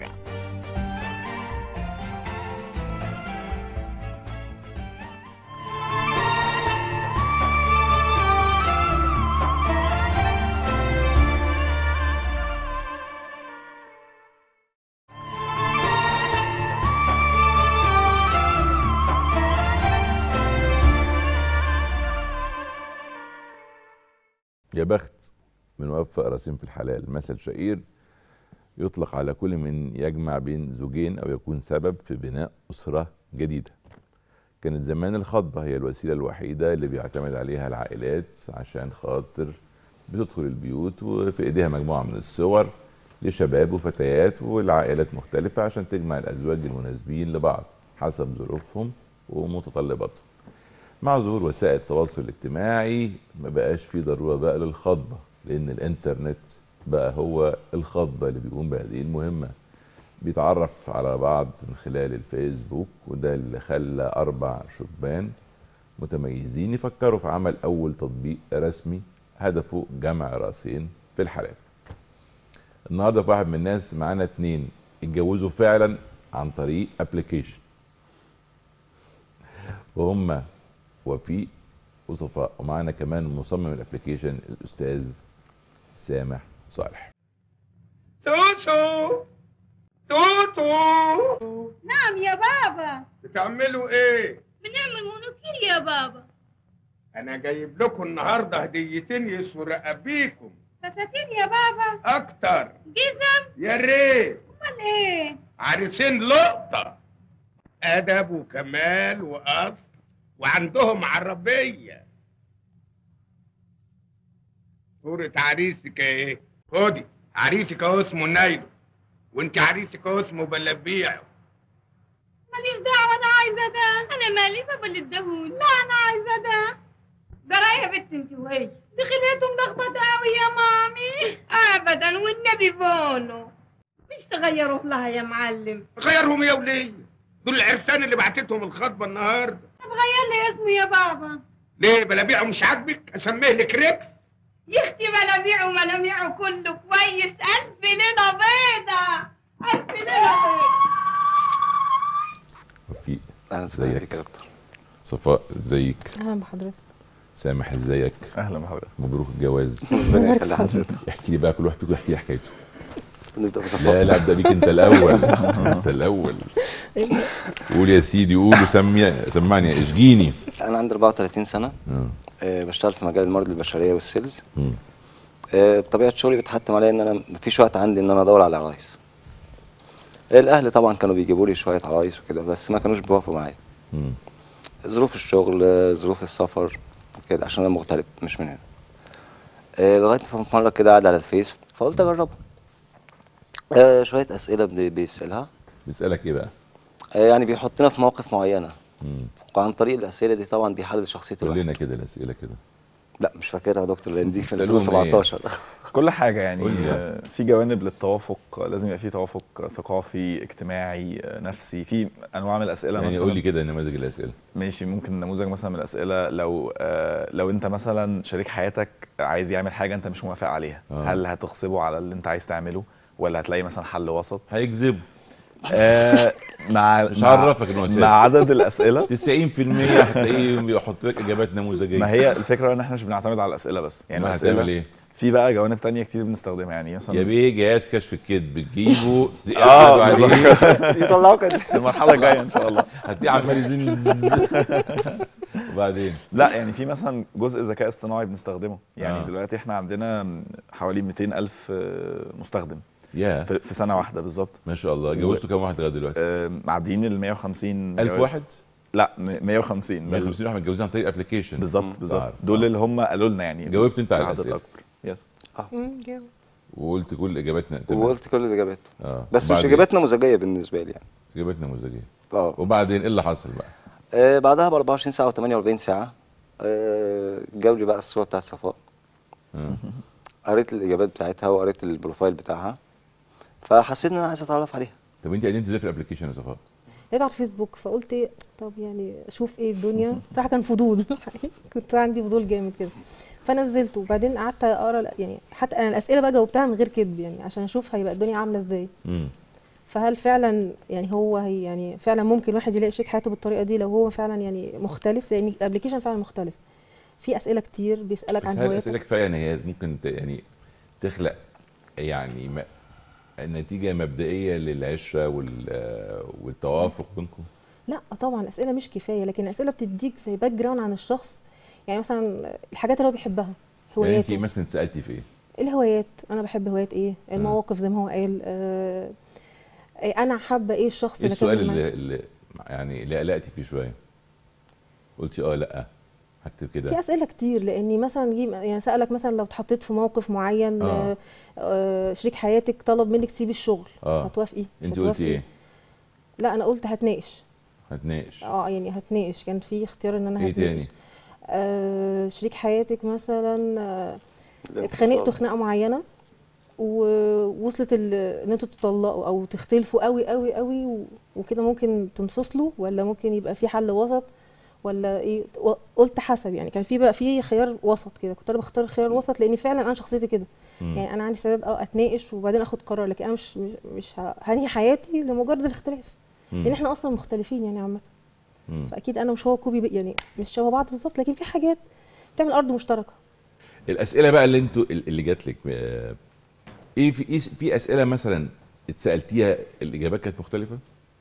يا بخت من وفق راسين في الحلال مثل شهير يطلق على كل من يجمع بين زوجين او يكون سبب في بناء اسره جديده كانت زمان الخطبه هي الوسيله الوحيده اللي بيعتمد عليها العائلات عشان خاطر بتدخل البيوت وفي ايديها مجموعه من الصور لشباب وفتيات والعائلات مختلفة عشان تجمع الأزواج المناسبين لبعض حسب ظروفهم ومتطلباتهم مع ظهور وسائل التواصل الاجتماعي ما بقاش في ضرورة بقى للخطبة لأن الإنترنت بقى هو الخطبة اللي بيقوم بهذه المهمة بيتعرف على بعض من خلال الفيسبوك وده اللي خلى أربع شبان متميزين يفكروا في عمل أول تطبيق رسمي هدفه جمع راسين في الحلال النهارده في واحد من الناس معانا اتنين اتجوزوا فعلا عن طريق ابلكيشن وهم وفيق وصفاء ومعانا كمان مصمم الابلكيشن الاستاذ سامح صالح توتو توتو نعم يا بابا بتعملوا ايه؟ بنعمل مونوكير يا بابا انا جايب لكم النهارده هديتين يسووا رقبيكم فساتين يا بابا اكتر جزم يا ريت امال ايه عريسين لقطه ادب وكمال واصل وعندهم عربيه صورة عريسك ايه خدي عريسك اهو اسمه نايلو وانت عريسك اهو اسمه بلبيع ماليش دعوه انا عايزه ده انا مالي بابا اللي اداهولي لا انا عايزه ده ده رايح بنت انت وهي دي خليته ملخبطه قوي يا مامي ابدا والنبي بونو مش تغيروه لها يا معلم غيرهم يا وليه دول العرسان اللي بعتتهم الخطبه النهارده طب غير لي اسمه يا بابا ليه بلبيعه مش عاجبك اسميه لك ريكس يا اختي ملاميعه وملاميعه كله كويس الف ليله بيضه الف ليله بيضه وفيق اهلا ازيك بيك يا دكتور صفاء ازيك اهلا بحضرتك سامح ازيك اهلا بحضرتك مبروك الجواز ربنا يخلي حضرتك احكي لي بقى كل واحد فيكم يحكي لي حكايته نبدا بصفاء لا لا ابدا بيك انت الاول انت الاول قول يا سيدي قول وسمي سمعني اشجيني انا عندي 34 سنه آه. آه، بشتغل في مجال الموارد البشريه والسيلز مم. آه، بطبيعه شغلي بيتحتم عليا ان انا مفيش وقت عندي ان انا ادور على عرايس الاهل طبعا كانوا بيجيبوا لي شويه عرايس وكده بس ما كانوش بيوافقوا معايا مم. ظروف الشغل آه، ظروف السفر كده عشان انا مغترب مش من هنا آه، لغايه في مره كده قاعد على الفيس فقلت اجربها آه، شويه اسئله بي- بيسالها بيسالك ايه بقى آه، يعني بيحطنا في مواقف معينه مم. وعن طريق الاسئله دي طبعا بيحلل شخصيه قول الواحد لنا كده الاسئله كده لا مش فاكرها يا دكتور لان دي في بتسألوهم إيه؟ 2017 كل حاجة يعني قول لي. آه، في جوانب للتوافق لازم يبقى في توافق ثقافي اجتماعي آه، نفسي في انواع من الاسئله يعني مثلا قول لي كده نماذج الاسئله ماشي ممكن نموذج مثلا من الاسئله لو آه، لو انت مثلا شريك حياتك عايز يعمل حاجه انت مش موافق عليها آه. هل هتغصبه على اللي انت عايز تعمله ولا هتلاقي مثلا حل وسط هيكذبوا آه مع مش مع- عرفك ان هو سابق. مع عدد الاسئله 90% هتلاقيه بيحط لك اجابات نموذجيه ما هي الفكره ان احنا مش بنعتمد على الاسئله بس يعني ما الاسئله هتعمل إيه؟ في بقى جوانب تانية كتير بنستخدمها يعني مثلا يا بيه جهاز كشف الكذب تجيبه اه تقعدوا عليه يطلعوا كده المرحله الجايه ان شاء الله هتلاقيه عمال يزن وبعدين لا يعني في مثلا جزء ذكاء اصطناعي بنستخدمه يعني آه. آه. دلوقتي احنا عندنا حوالي 200 الف آه، مستخدم يا في في سنه واحده بالظبط ما شاء الله جوزتوا كام واحد لغايه دلوقتي؟ آه، معديين ال 150 ألف جواز. واحد؟ لا م- 150 150 واحد متجوزين عن طريق ابلكيشن بالظبط بالظبط دول اللي هم قالوا لنا يعني جاوبت انت على العدد الاسئله الاكبر يس وقلت كل اجاباتنا تمام. وقلت كل الاجابات اه بس مش وبعدين؟ اجابات نموذجيه بالنسبه لي يعني اجابات نموذجيه اه وبعدين ايه اللي حصل بقى؟ آه بعدها ب 24 ساعه و48 ساعه آه جاب لي بقى الصوره بتاعت صفاء آه. قريت الاجابات بتاعتها وقريت البروفايل بتاعها فحسيت ان انا عايز اتعرف عليها طب انت قدمت ازاي في الابلكيشن يا صفاء؟ لقيت على الفيسبوك فقلت ايه طب يعني اشوف ايه الدنيا بصراحه كان فضول كنت عندي فضول جامد كده فنزلته وبعدين قعدت اقرا يعني حتى انا الاسئله بقى جاوبتها من غير كذب يعني عشان اشوف هيبقى الدنيا عامله ازاي امم فهل فعلا يعني هو هي يعني فعلا ممكن واحد يلاقي شريك حياته بالطريقه دي لو هو فعلا يعني مختلف لان الابلكيشن فعلا مختلف في اسئله كتير بيسالك بس عن هل الاسئله هواياتك كفايه ان هي ممكن ت- يعني تخلق يعني م- نتيجه مبدئيه للعشره وال- والتوافق بينكم؟ لا طبعا الاسئله مش كفايه لكن الاسئله بتديك زي باك جراوند عن الشخص يعني مثلا الحاجات اللي هو بيحبها يعني انت هواياته مثلا سالتي في ايه؟ الهوايات انا بحب هوايات ايه المواقف زي ما هو قال آه آه، انا حابه ايه الشخص ايه اللي السؤال أكمل معاه. اللي, اللي يعني اللي قلقتي فيه شويه؟ قلتي اه لا هكتب كده في اسئله كتير لاني مثلا جي يعني سالك مثلا لو اتحطيت في موقف معين آه. آه. آه شريك حياتك طلب منك تسيبي الشغل اه هتوافقي مش انت هتوافقي؟ قلتي ايه لا انا قلت هتناقش هتناقش اه يعني هتناقش كان في اختيار ان انا ايه هتناقش تاني آه شريك حياتك مثلا آه اتخانقتوا خناقه معينه ووصلت ال- ان انتوا تطلقوا او تختلفوا قوي قوي قوي و- وكده ممكن تنفصلوا ولا ممكن يبقى في حل وسط ولا ايه و- قلت حسب يعني كان في بقى في خيار وسط كده كنت انا بختار الخيار الوسط لان فعلا انا شخصيتي كده مم. يعني انا عندي استعداد اه اتناقش وبعدين اخد قرار لكن انا مش مش, مش ه- هنهي حياتي لمجرد الاختلاف مم. لان احنا اصلا مختلفين يعني عامه مم. فاكيد انا وش هو كوبي ب- يعني مش شبه بعض بالظبط لكن في حاجات بتعمل ارض مشتركه الاسئله بقى اللي انتوا اللي جات لك آه، ايه في إيه في اسئله مثلا اتسالتيها الاجابات كانت مختلفه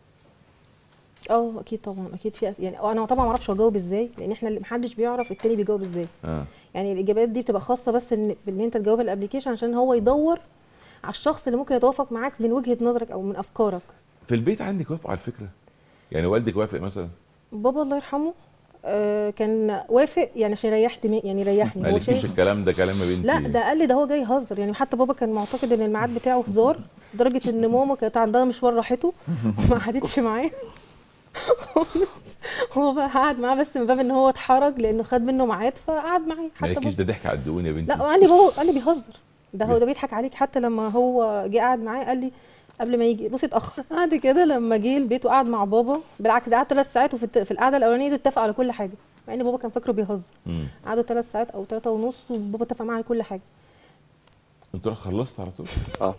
اه اكيد طبعا اكيد في أس... يعني انا طبعا ما اعرفش اجاوب ازاي لان احنا اللي محدش بيعرف التاني بيجاوب ازاي اه يعني الاجابات دي بتبقى خاصه بس ان بان انت تجاوب الابلكيشن عشان هو يدور على الشخص اللي ممكن يتوافق معاك من وجهه نظرك او من افكارك في البيت عندك وافق على الفكره يعني والدك وافق مثلا بابا الله يرحمه آه كان وافق يعني عشان يريح دماغي يعني يريحني ما هو قالكيش شايف الكلام ده كلام يا بنتي لا ده قال لي ده هو جاي يهزر يعني حتى بابا كان معتقد ان الميعاد بتاعه هزار لدرجه ان ماما كانت عندها مشوار راحته وما قعدتش معاه خالص هو بقى قعد معاه بس من باب ان هو اتحرج لانه خد منه ميعاد فقعد معاه ما حتى قالكيش بابا ده ضحك على الدقون يا بنتي لا قال لي بابا قال لي بيهزر ده هو ده بيضحك عليك حتى لما هو جه قعد معاه قال لي قبل ما يجي بصي اتاخر بعد كده لما جه البيت وقعد مع بابا بالعكس ده قعد ثلاث ساعات وفي الت- في القعده الاولانيه دي اتفق على كل حاجه مع ان بابا كان فاكره بيهزر مم. قعدوا ثلاث ساعات او ثلاثة ونص وبابا اتفق معاه على كل حاجه انت رحت خلصت على طول اه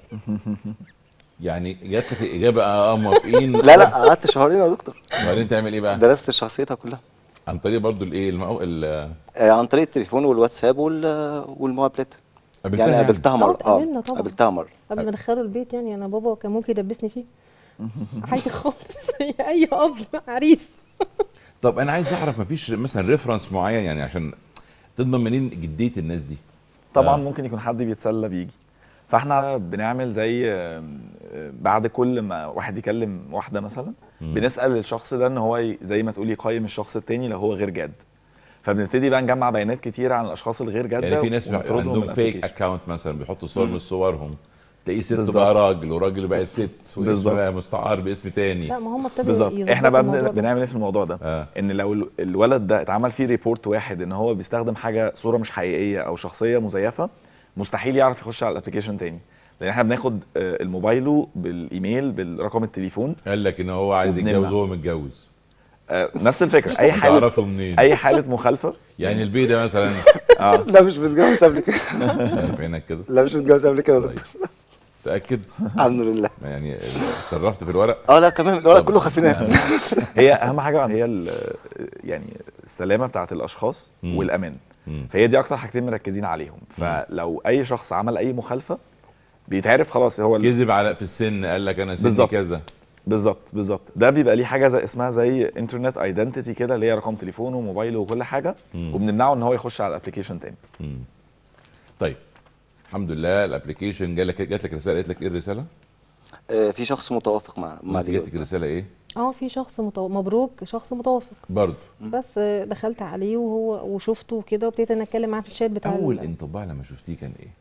يعني جات لك الاجابه اه موافقين لا لا قعدت شهرين يا دكتور وبعدين تعمل ايه بقى؟ درست شخصيتها كلها عن طريق برضو الايه المو... ال- آه، عن طريق التليفون والواتساب وال- والمقابلات قابلتها يعني يعني؟ قابلتها اه مره اتقابلنا اه طبعا. قابلتها مره قبل ما ادخله البيت يعني انا بابا كان ممكن يدبسني فيه عادي خالص زي اي اب عريس طب انا عايز اعرف مفيش مثلا ريفرنس معين يعني عشان تضمن منين جديه الناس دي طبعا آه. ممكن يكون حد بيتسلى بيجي فاحنا بنعمل زي آم، آه، بعد كل ما واحد يكلم واحده مثلا مم. بنسال الشخص ده ان هو ي- زي ما تقول يقيم الشخص التاني لو هو غير جاد فبنبتدي بقى نجمع بيانات كتير عن الاشخاص الغير جاده يعني في ناس ونطردهم من عندهم فيك الابليكيشن. اكونت مثلا بيحطوا صور من صورهم تلاقيه ست بالظبط. بقى راجل وراجل بقت ست واسم بالظبط. بقى مستعار باسم تاني لا ما هم ابتدوا بالظبط يظبطوا احنا بقى الموضوع بن- ده. بنعمل ايه في الموضوع ده آه. ان لو ال- الولد ده اتعمل فيه ريبورت واحد ان هو بيستخدم حاجه صوره مش حقيقيه او شخصيه مزيفه مستحيل يعرف يخش على الابلكيشن تاني لان احنا بناخد آه، الموبايله بالايميل بالرقم التليفون قال لك ان هو عايز وبنمنع. يتجوز وهو متجوز آه، نفس الفكره اي حاله تعرفه منين اي حاله مخالفه يعني البي ده مثلا اه لا مش متجوز قبل كده في عينك كده لا مش متجوز قبل كده يا دكتور تاكد الحمد لله يعني صرفت في الورق اه لا كمان الورق طب. كله خفيناه هي اهم حاجه هي ال- يعني السلامه بتاعت الاشخاص مم. والامان مم. فهي دي اكتر حاجتين مركزين عليهم فلو اي شخص عمل اي مخالفه بيتعرف خلاص هو ال- كذب على في السن قال لك انا سني بالظبط. كذا بالظبط بالظبط ده بيبقى ليه حاجه زي اسمها زي انترنت ايدنتيتي كده اللي هي رقم تليفونه وموبايله وكل حاجه مم. وبنمنعه ان هو يخش على الابلكيشن تاني مم. طيب الحمد لله الابلكيشن جالك جات لك رساله قالت لك ايه الرساله؟ آه، في شخص متوافق مع مع انت دي جاتك رساله ايه؟ اه في شخص متو... مبروك شخص متوافق برضه بس دخلت عليه وهو وشفته وكده وابتديت انا اتكلم معاه في الشات بتاع اول ال- انطباع لما شفتيه كان ايه؟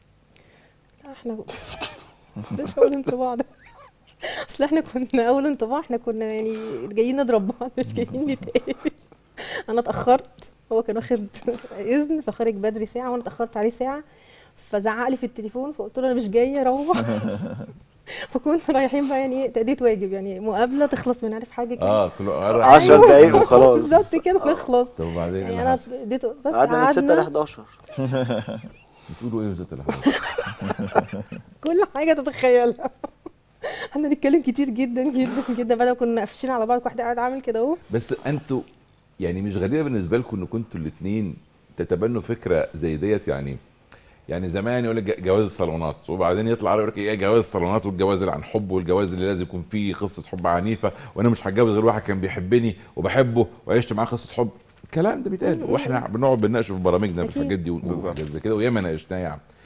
احنا مش اول انطباع ده اصل احنا كنا اول انطباع احنا كنا يعني جايين نضرب بعض مش جايين نتقابل انا اتاخرت هو كان واخد اذن فخارج بدري ساعه وانا اتاخرت عليه ساعه فزعق لي في التليفون فقلت له انا مش جايه اروح فكنا رايحين بقى يعني ايه تأدية واجب يعني مقابله تخلص من عارف حاجه كده اه كله عشر دقايق وخلاص. بالظبط كده نخلص طب وبعدين يعني اللي انا حصل؟ اديته بس قعدنا من 6 ل قعدنا 11 بتقولوا ايه يا ست الحاج؟ كل حاجه تتخيلها احنا نتكلم كتير جدا جدا جدا بعد ما كنا قافشين على بعض واحد قاعد عامل كده اهو بس انتوا يعني مش غريبه بالنسبه لكم ان كنتوا الاثنين تتبنوا فكره زي ديت يعني يعني زمان يقول لك ج- جواز الصالونات وبعدين يطلع يقول لك ايه جواز الصالونات والجواز اللي عن حب والجواز اللي لازم يكون فيه قصه حب عنيفه وانا مش هتجوز غير واحد كان بيحبني وبحبه وعشت معاه قصه حب الكلام ده بيتقال واحنا بنقعد بنناقش في برامجنا في أكيد. الحاجات دي ونقول حاجات زي كده وياما ناقشناه يعني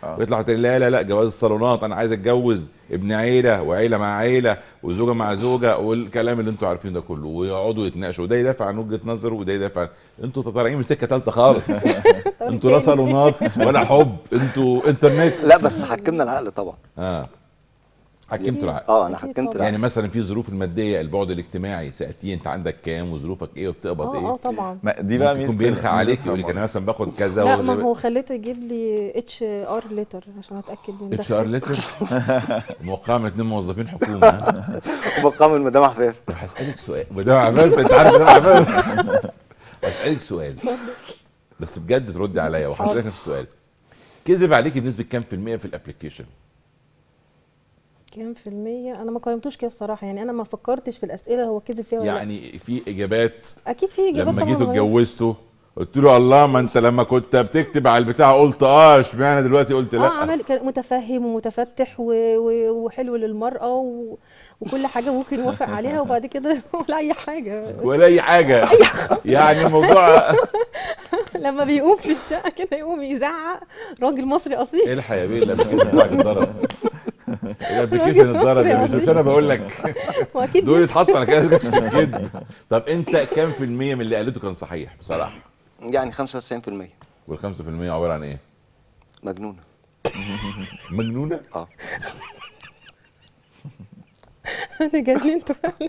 آه. ويطلع تاني لا لا لا جواز الصالونات انا عايز اتجوز ابن عيله وعيله مع عيله وزوجه مع زوجه والكلام اللي انتوا عارفينه ده كله ويقعدوا يتناقشوا وده يدافع عن وجهه نظره وده يدافع عن انتوا طالعين من سكه ثالثه خالص انتوا لا صالونات ولا حب انتوا انترنت لا بس حكمنا العقل طبعا اه حكمتوا العقل اه انا حكمت العقل يعني مثلا في الظروف الماديه البعد الاجتماعي سالتيه انت عندك كام وظروفك ايه وبتقبض اه ايه اه طبعا ما دي بقى ممكن يكون ميزة بينخى عليك ميزتها يقول لك برضه. انا مثلا باخد كذا لا وزي- ما هو خليته يجيب لي اتش ار ليتر عشان اتاكد من اتش ار دخلي. ليتر موقعه من اتنين موظفين حكومه ها؟ مقام المدام عفاف طب هسألك سؤال مدام عفاف انت عارف مدام عفاف هسألك سؤال بس بجد تردي عليا وهسألك نفس السؤال كذب عليكي بنسبة كام في المية في الابلكيشن؟ كام في المية أنا ما قيمتوش كده بصراحة يعني أنا ما فكرتش في الأسئلة هو كذب فيها ولا لا يعني في اجابات أكيد في إجابات لما طبعا جيتوا غير. اتجوزتوا قلت له الله ما انت لما كنت بتكتب على البتاع قلت اه اشمعنى دلوقتي قلت اه لا عمل كان متفهم ومتفتح و... و... وحلو للمرأة و... وكل حاجة ممكن يوافق عليها وبعد كده ولا أي حاجة ولا اي حاجه يعني الموضوع لما بيقوم في الشقة كده يقوم يزعق راجل مصري أصيل الحق يا بيه الابلكيشن بتاعك اتضرب الابلكيشن اتضرب يا بيه مش انا بقول لك وأكيد دول يتحطوا على كده في الكذب طب انت كام في المية من اللي قالته كان صحيح بصراحه يعني 95% وال 5% عباره عن ايه؟ مجنونه مجنونه؟ اه أنا جننت فعلا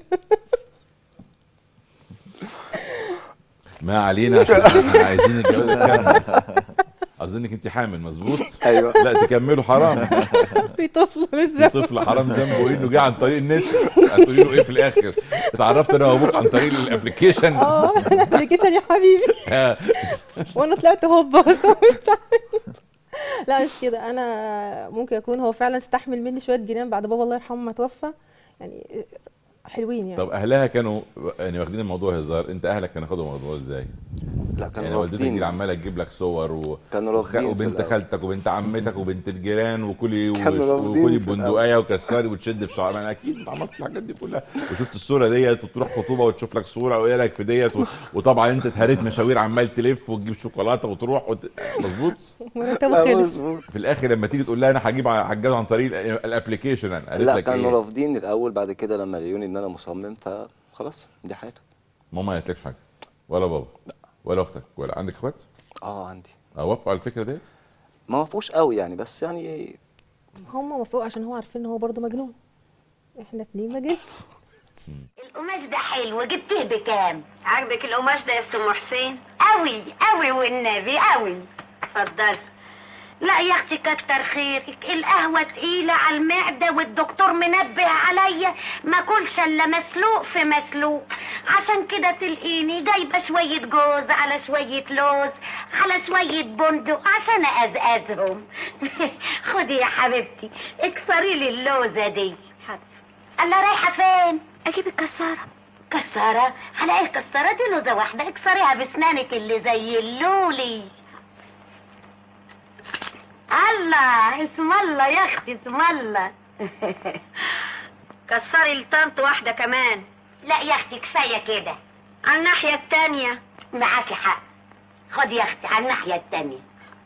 ما علينا عشان احنا عايزين الجواز يكمل اظنك انت حامل مظبوط ايوه لا تكملوا حرام في طفل مش في ذنب طفل حرام ذنبه ايه انه جه عن طريق النت هتقولي له ايه في الاخر اتعرفت انا وابوك عن طريق الابلكيشن اه الابلكيشن يا حبيبي آه. وانا طلعت هوبا بس هو مستحمل لا مش كده انا ممكن يكون هو فعلا استحمل مني شويه جنان بعد بابا الله يرحمه ما توفى يعني حلوين يعني طب اهلها كانوا يعني واخدين الموضوع هزار انت اهلك كانوا خدوا الموضوع ازاي؟ لا كانوا يعني والدتك رافضين. دي عماله تجيب لك صور و... كانوا وخ- رافضين في وبنت الأول. خالتك وبنت عمتك وبنت الجيران وكلي وش- كانوا رافضين وخدي في الأول. بندقيه وكسري وتشد في شعرها انا اكيد انت عملت الحاجات دي كلها وشفت الصوره ديت وتروح خطوبه وتشوف لك صوره وايه لك في ديت و... وطبعا انت اتهريت مشاوير عمال تلف وتجيب شوكولاته وتروح وت... مظبوط مرتبه خلص في الاخر لما تيجي تقول لها انا هجيب هتجوز عن طريق ال- الابلكيشن انا قالت لا لك كانوا ايه؟ رافضين الاول بعد كده لما لقوني ان انا مصمم فخلاص دي حاجه ماما ما قالتلكش حاجه ولا بابا ولا اختك ولا عندك اخوات؟ اه عندي اه وافقوا على الفكره ديت؟ ما وافقوش قوي يعني بس يعني هم موافقوا عشان هو عارفين ان هو برضه مجنون احنا اتنين مجانين القماش ده حلو جبته بكام؟ عاجبك القماش ده يا استاذ حسين؟ قوي قوي والنبي قوي اتفضلي لا يا اختي كتر خيرك القهوه تقيله على المعده والدكتور منبه عليا ما اكلش الا مسلوق في مسلوق عشان كده تلقيني جايبه شويه جوز على شويه لوز على شويه بندق عشان ازقزهم خدي يا حبيبتي اكسري لي اللوزه دي الله رايحه فين اجيب الكساره كساره على ايه كساره دي لوزه واحده اكسريها باسنانك اللي زي اللولي الله اسم الله يا اختي اسم الله كسري لطنط واحده كمان لا يا اختي كفايه كده على الناحيه التانيه معاكي حق خدي يا اختي على الناحيه التانيه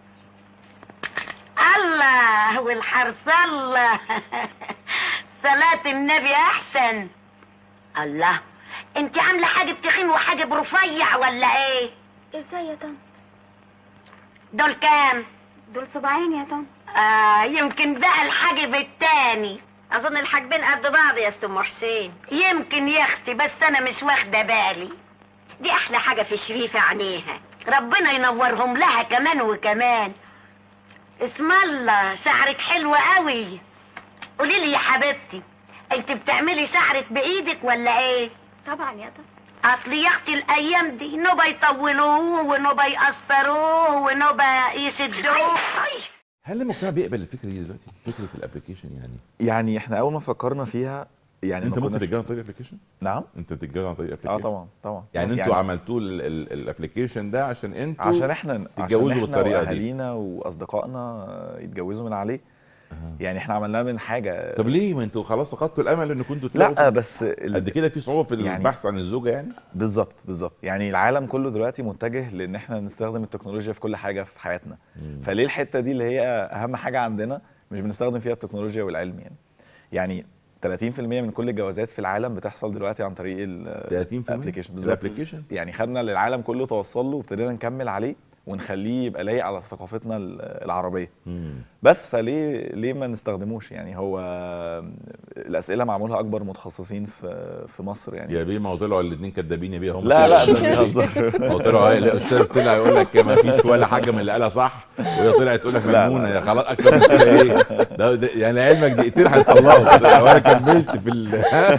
الله والحرص الله صلاة النبي أحسن الله انت عاملة حاجب تخين وحاجب رفيع ولا ايه؟ ازاي يا طنط؟ دول كام؟ دول سبعين يا طنط آه يمكن بقى الحاجب التاني أظن الحاجبين قد بعض يا أستاذ حسين يمكن يا أختي بس أنا مش واخدة بالي دي أحلى حاجة في شريفة عينيها ربنا ينورهم لها كمان وكمان اسم الله شعرك حلو قوي قولي لي يا حبيبتي انت بتعملي شعرك بايدك ولا ايه طبعا يا طبعا اصل يا اختي الايام دي نوبه يطولوه ونوبه يقصروه ونوبه يشدوه هل المجتمع بيقبل الفكره دي دلوقتي؟ فكره الابلكيشن يعني يعني احنا اول ما فكرنا فيها يعني انت ما ممكن كناش- تتجوز عن طريق الابلكيشن؟ نعم انت بتتجوز عن طريق الابلكيشن؟ اه طبعا طبعا يعني انتوا عملتوا الابلكيشن ده عشان انتوا عشان احنا تتجوزوا عشان احنا بالطريقه دي واهالينا واصدقائنا يتجوزوا من عليه يعني احنا عملناه من حاجه طب ليه ما انتوا خلاص فقدتوا الامل ان كنتوا تلاقوا لا بس قد كده في صعوبه في يعني- البحث عن الزوجه يعني بالظبط بالظبط يعني العالم كله دلوقتي متجه لان احنا نستخدم التكنولوجيا في كل حاجه في حياتنا فليه الحته دي اللي هي اهم حاجه عندنا مش بنستخدم فيها التكنولوجيا والعلم يعني يعني 30% من كل الجوازات في العالم بتحصل دلوقتي عن طريق ال 30% الابلكيشن بالظبط الابلكيشن يعني خدنا للعالم كله توصل له وابتدينا نكمل عليه ونخليه يبقى لايق على ثقافتنا ال- العربيه بس فليه ليه ما نستخدموش يعني هو الاسئله معمولها اكبر متخصصين في في مصر يعني يا بيه ما هو طلعوا الاثنين كدابين يا بيه هم لا لا ده بيهزر ما هو طلعوا ايه الاستاذ طلع يقول لك ما فيش ولا حاجه من اللي قالها صح وهي طلعت تقول لك لا، لا، مجنونه يا خلاص اكتر من كده ايه ده, ده يعني علمك دقيقتين هيطلعوا وانا كملت في ال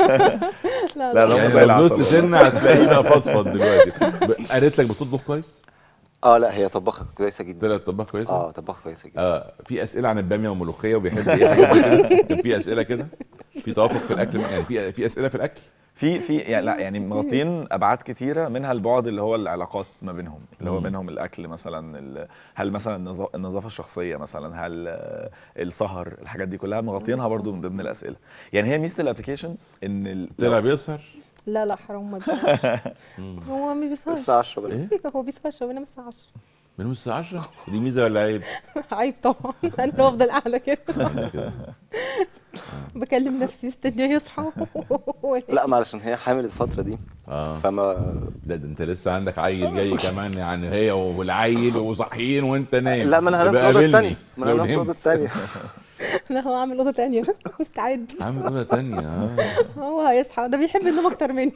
لا لا، لا، يعني هم زي لو العسل دوست والله. سنه هتلاقيه بقى فضفض دلوقتي ب- قالت لك بتطبخ كويس؟ اه لا هي طباخه كويسه جدا طلعت طباخ كويسه؟ اه طباخه كويسه جدا اه في اسئله عن الباميه والملوخيه وبيحب ايه حاجات زي كده؟ كان في اسئله كده؟ في توافق في الاكل يعني في في اسئله في الاكل؟ في في يعني لا يعني مغطين ابعاد كتيره منها البعد اللي هو العلاقات ما بينهم اللي هو مم. منهم الاكل مثلا ال- هل مثلا النظا- النظافه الشخصيه مثلا هل آه، السهر الحاجات دي كلها مغطينها برضو من ضمن الاسئله يعني هي ميزه الابلكيشن ان ال- طلع بيسهر لا لا حرام ما بيسهرش هو ما بيسهرش الساعة 10 بالليل. هو بيسهرش هو بينام الساعة 10 من الساعه 10 دي ميزه ولا عيب؟ عيب طبعا انا اللي بفضل قاعدة كده كده. بكلم نفسي استنيه يصحى لا ما علشان هي حامل الفتره دي اه فما لا ده انت لسه عندك عيل جاي كمان يعني هي والعيل وصاحيين وانت نايم لا ما انا هنام في يبقى الاوضه قابلني الثانيه ما انا لو هنام في الاوضه نمت. الثانيه لا هو عامل اوضه تانية مستعد عامل اوضه تانية اه هو هيصحى ده بيحب النوم اكتر مني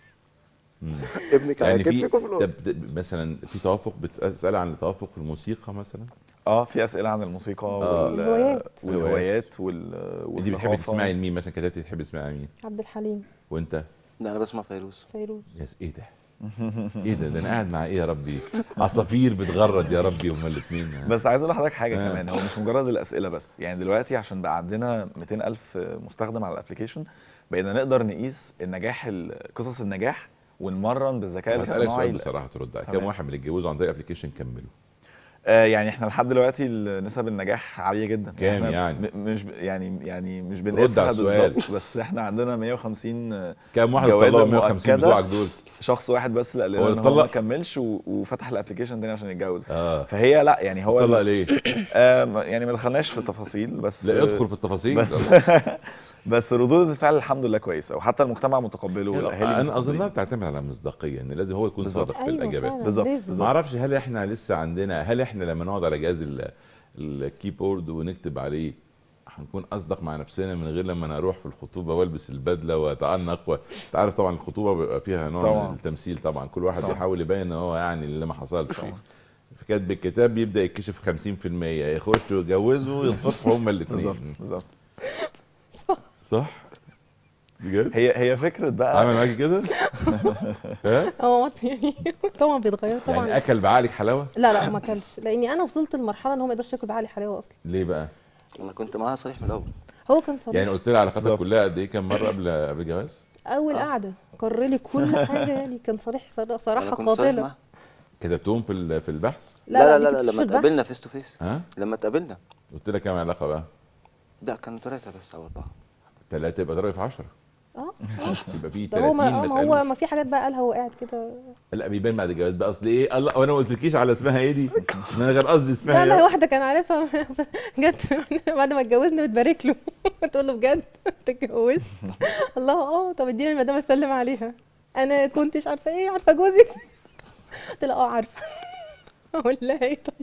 ابنك على يعني في كتفك وفي الأوضة. طب د- مثلا في توافق بتسال عن التوافق في الموسيقى مثلا اه في اسئله عن الموسيقى آه. وال- الهوايات. والهوايات وال انت بتحبي والثقافه تسمعي لمين مثلا كتبتي تحبي تسمعي مين عبد الحليم وانت لا انا بسمع فيروز فيروز يا س- ايه ده ايه ده ده انا قاعد مع ايه يا ربي عصافير بتغرد يا ربي هما الاثنين بس عايز اقول لحضرتك حاجه آه. كمان هو مش مجرد الاسئله بس يعني دلوقتي عشان بقى عندنا 200 الف مستخدم على الابلكيشن بقينا نقدر نقيس النجاح ال- قصص النجاح ونمرن بالذكاء هسألك الاصطناعي سؤال بصراحه ترد عليه. كم تمام. واحد من اللي اتجوزوا عن طريق الابلكيشن كملوا آه يعني احنا لحد دلوقتي نسب النجاح عاليه جدا كام إحنا يعني؟ م- مش ب- يعني يعني مش رد بنقيسها على السؤال. بالظبط بس احنا عندنا 150 كام واحد جوازة طلقوا 150 مؤكدة. بتوعك دول؟ شخص واحد بس اللي قال هو لنا اللي ان هو ما اتطلق؟ كملش و- وفتح الابلكيشن تاني عشان يتجوز اه فهي لا يعني هو اتطلق ليه؟ آه ما- يعني ما دخلناش في التفاصيل بس لا ادخل في التفاصيل بس بس ردود الفعل الحمد لله كويسه وحتى المجتمع متقبله والاهالي انا متقبلين. اظنها بتعتمد على المصداقيه ان لازم هو يكون بالظبط. صادق في أيوة الاجابات فعلاً، بالظبط، لازم. بالظبط. ما اعرفش هل احنا لسه عندنا هل احنا لما نقعد على جهاز ال- الكيبورد ونكتب عليه هنكون اصدق مع نفسنا من غير لما انا اروح في الخطوبه والبس البدله واتعنق و... انت عارف طبعا الخطوبه بيبقى فيها نوع طبعاً. من التمثيل طبعا كل واحد طبعاً. بيحاول يبين ان هو يعني اللي ما حصلش طبعاً. في كاتب الكتاب بيبدا يتكشف 50% يخشوا يتجوزوا يتفضحوا هما الاثنين بالظبط بالظبط صح بجد هي هي فكره بقى عامل معاكي كده ها اه يعني طبعا بيتغير طبعا يعني اكل بعقلك حلاوه لا لا ما اكلش لاني انا وصلت لمرحله ان هو ما يقدرش ياكل بعقلي حلاوه اصلا ليه بقى انا كنت معاها صريح من الاول هو كان صريح يعني قلت لها علاقتك كلها قد ايه كام مره قبل قبل الجواز اول قعده قرر لي كل حاجه يعني كان صريح صرا- انا صراحه كنت صريح قاتله معاها كتبتهم في ال- في البحث لا، لا لا، لا دي لا كانت لما في اتقابلنا البحث. فيس تو فيس ها لما اتقابلنا قلت لها كام علاقه بقى لا كانوا ثلاثه بس او اربعه ثلاثه يبقى ضرب في 10 اه يبقى في ده هو 30 ما, ما آه، ما هو اتقالوش. ما في حاجات بقى قالها وهو قاعد كده لا بيبان بعد الجواز بقى اصل ايه الله وانا ما قلتلكيش على اسمها ايه دي ما انا غير قصدي اسمها لا لا ايه واحده كان عارفها جت بعد ما اتجوزنا بتبارك له تقول له بجد انت اتجوزت الله اه طب اديني المدام اسلم عليها انا كنتش عارفه ايه عارفه جوزك قلت لها اه عارفه اقول لها ايه طيب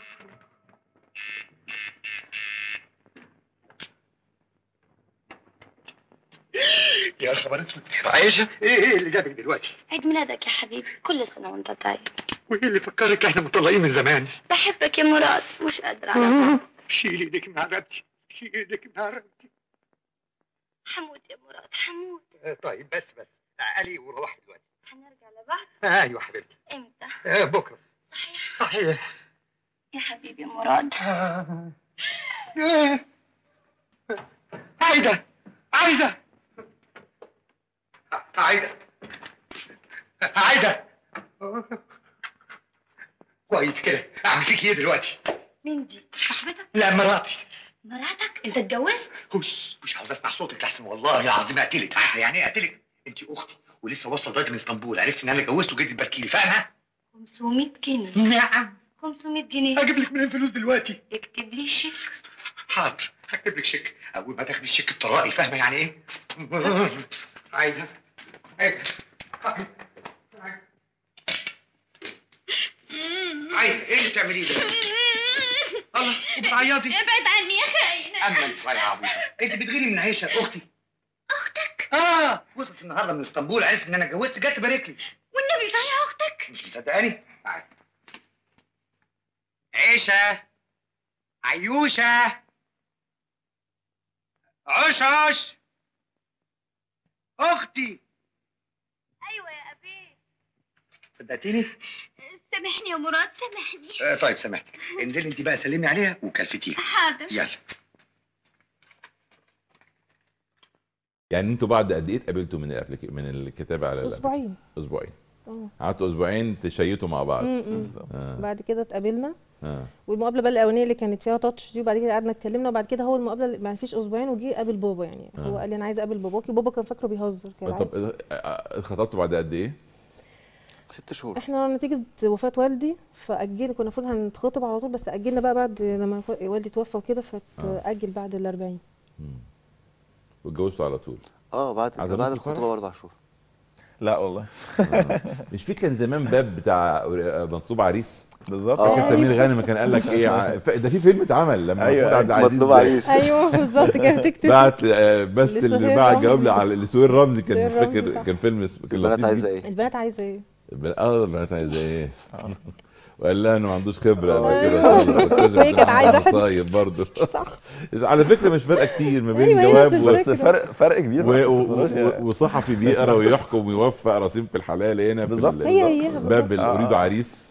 يا خبر اسود عايشه ايه ايه اللي جابك دلوقتي عيد ميلادك يا حبيبي كل سنة وانت طيب وايه اللي فكرك احنا مطلقين من زمان بحبك يا مراد مش قادرة على شيل ايدك من رقبتي شيل ايدك من رقبتي حمود يا مراد حمود آه، طيب بس بس تعالي وروح دلوقتي هنرجع لبعض آه، ايوه حبيبتي امتى آه، بكره صحيح صحيح يا حبيبي مراد آه. آه. عايده عايده عايده عايده كويس كده اعمل فيك ايه دلوقتي مين دي صاحبتك لا مراتي مراتك انت اتجوزت هش مش عاوز اسمع صوتك لحسن والله العظيم اقتلك عارفه يعني ايه اقتلك انت اختي ولسه واصله لغايه من اسطنبول عرفت ان انا اتجوزت وجيت تباركي لي فاهمه 500 جنيه نعم 500 جنيه اجيب لك منين فلوس دلوقتي اكتب لي شيك حاضر هكتب لك شيك اول ما تاخدي الشيك الطرائي فاهمه يعني ايه عايزه عايزه عايزه ايه اللي بتعمليه ده الله وبتعيطي ابعد عني يا خاينة اما انت صايعه عبيطه انت بتغيري من عيشه اختي اختك اه وصلت النهارده من اسطنبول عرفت ان انا اتجوزت جت تبارك لي والنبي صحيح اختك مش مصدقاني تعالي عيشه عيوشه عشعش اختي ايوه يا ابي صدقتيني سامحني يا مراد سامحني آه طيب سامحتك انزلي انت بقى سلمي عليها وكلفتيها حاضر يلا يعني انتوا بعد قد ايه اتقابلتوا من الابليك... من الكتابه على الأبليك- اسبوعين اسبوعين اه قعدتوا اسبوعين تشيتوا مع بعض م- م. آه. بعد كده اتقابلنا آه. والمقابله بقى الاولانيه اللي كانت فيها تاتش دي وبعد كده قعدنا اتكلمنا وبعد كده هو المقابله اللي ما فيش اسبوعين وجي قابل بابا يعني آه. هو قال لي انا عايز اقابل باباكي بابا كان فاكره بيهزر كان طب اه- اه- اتخطبتوا بعد قد ايه؟ ست شهور احنا نتيجه وفاه والدي فاجلنا كنا المفروض هنتخطب على طول بس اجلنا بقى بعد لما ف- والدي توفى وكده فتاجل بعد ال 40 واتجوزتوا على طول اه بعد عزموك بعد الفرح؟ الخطوبه باربع شهور لا والله مش في كان زمان باب بتاع مطلوب عريس بالظبط فاكر سمير غانم كان قال لك ايه ع- ف- ده في فيلم اتعمل لما أيوة، محمود عبد أيوة. العزيز مطلوب عريس. ايوه بالظبط كانت تكتب بعت آه، بس اللي لسهير بعت رمزي. جواب على لسهير رمزي كان سهير مش رمزي، فاكر صح. كان فيلم اسمه كان البنات لطيف عايزة جدا. ايه؟ البنات عايزه ايه البنات- اه البنات عايزه ايه وقال لها انه ما عندوش خبره قبل أيوة. كده وهي كانت عايزة حد- صايب برضه على فكره مش فارقه كتير ما بين أيوة، هي جواب نفس و- بس فرق فرق كبير بقى في و- و- التكنولوجيا. و- وصحفي بيقرا ويحكم ويوفق رصيد في الحلال هنا في بالظبط. ال- هي هي باب بالظبط. آه. اريد عريس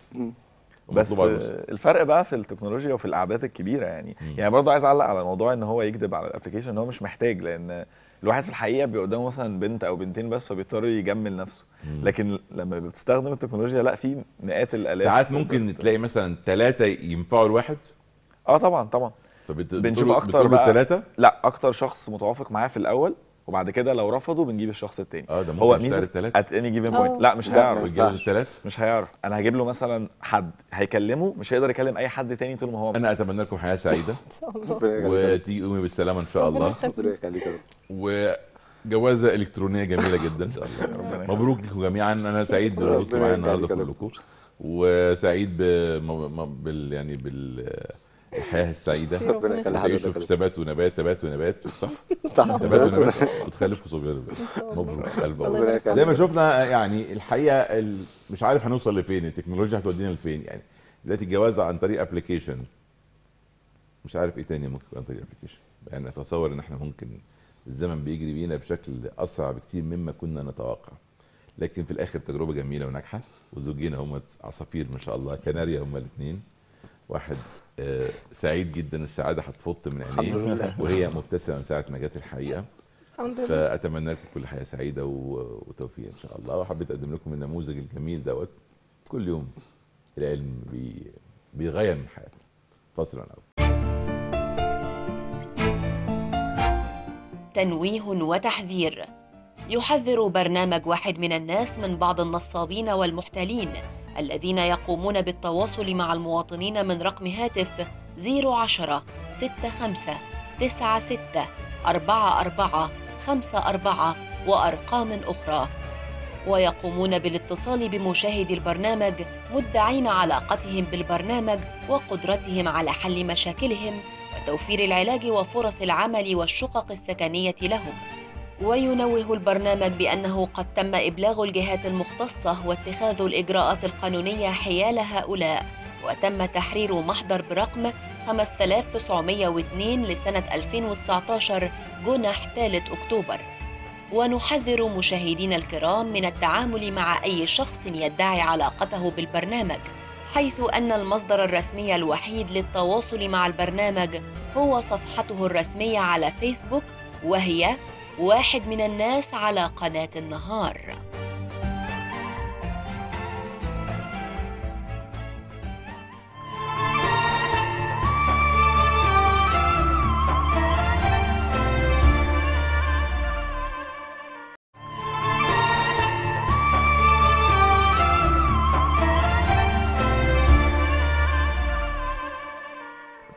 بس ومطلوب عروس. الفرق بقى في التكنولوجيا وفي القعدات الكبيره يعني يعني برضه عايز اعلق على موضوع ان هو يكذب على الابلكيشن ان هو مش محتاج لان الواحد في الحقيقه بيبقى قدامه مثلا بنت او بنتين بس فبيضطر يجمل نفسه لكن لما بتستخدم التكنولوجيا لا في مئات الالاف ساعات ممكن تلاقي مثلا ثلاثه ينفعوا الواحد اه طبعا طبعا فبت... بنشوف بتقولوا- اكتر بتقولوا بقى الثلاثه لا اكتر شخص متوافق معاه في الاول وبعد كده لو رفضوا بنجيب الشخص التاني اه ده ممكن هو يشتغل ميزه التلاتة؟ ات اني جيفن آه. بوينت لا مش لا، هيعرف ما يتجوز الثلاثه مش هيعرف انا هجيب له مثلا حد هيكلمه مش هيقدر يكلم اي حد تاني طول ما هو انا اتمنى لكم حياه سعيده ان شاء الله وتيجي قومي بالسلامه ان شاء الله ربنا يخليك يا رب وجوازه الكترونيه جميله جدا مبروك لكم جميعا انا سعيد بوجودكم معايا النهارده كلكم وسعيد ب... م- م- بال يعني بال الحياه السعيده ربنا يخلي تعيشوا حضرتك في ثبات ونبات تبات ونبات صح؟ صح. تبات ونبات وتخلفوا صبيان مبروك الف الله مبروك يخليك. زي ما شفنا يعني الحقيقه ال... مش عارف هنوصل لفين التكنولوجيا هتودينا لفين يعني دلوقتي الجواز عن طريق ابلكيشن مش عارف ايه تاني ممكن عن طريق ابلكيشن يعني اتصور ان احنا ممكن الزمن بيجري بينا بشكل اسرع بكتير مما كنا نتوقع لكن في الاخر تجربه جميله وناجحه وزوجين هم عصافير ما شاء الله كناريا هم الاثنين واحد آه، سعيد جدا السعاده هتفط من الحمد عينيه لله. وهي مبتسمه من ساعه ما جت الحقيقه الحمد لله فاتمنى لكم كل حياه سعيده و- وتوفيق ان شاء الله وحبيت اقدم لكم النموذج الجميل دوت كل يوم العلم بي بيغير من حياتنا فاصل ونعود تنويه وتحذير يحذر برنامج واحد من الناس من بعض النصابين والمحتالين الذين يقومون بالتواصل مع المواطنين من رقم هاتف 010 65 96 44 54 وأرقام أخرى ويقومون بالاتصال بمشاهدي البرنامج مدعين علاقتهم بالبرنامج وقدرتهم على حل مشاكلهم وتوفير العلاج وفرص العمل والشقق السكنية لهم وينوه البرنامج بأنه قد تم إبلاغ الجهات المختصة واتخاذ الإجراءات القانونية حيال هؤلاء وتم تحرير محضر برقم 5902 لسنة 2019 جنح 3 أكتوبر ونحذر مشاهدينا الكرام من التعامل مع أي شخص يدعي علاقته بالبرنامج حيث أن المصدر الرسمي الوحيد للتواصل مع البرنامج هو صفحته الرسمية على فيسبوك وهي واحد من الناس على قناة النهار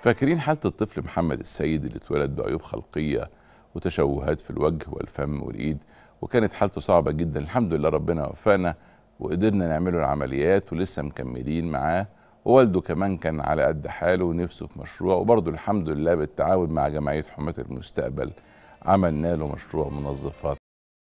فاكرين حالة الطفل محمد السيد اللي اتولد بعيوب خلقية وتشوهات في الوجه والفم والإيد وكانت حالته صعبة جدا الحمد لله ربنا وفقنا وقدرنا نعمله العمليات ولسه مكملين معاه ووالده كمان كان على قد حاله ونفسه في مشروع وبرضه الحمد لله بالتعاون مع جمعية حماة المستقبل عملنا له مشروع منظفات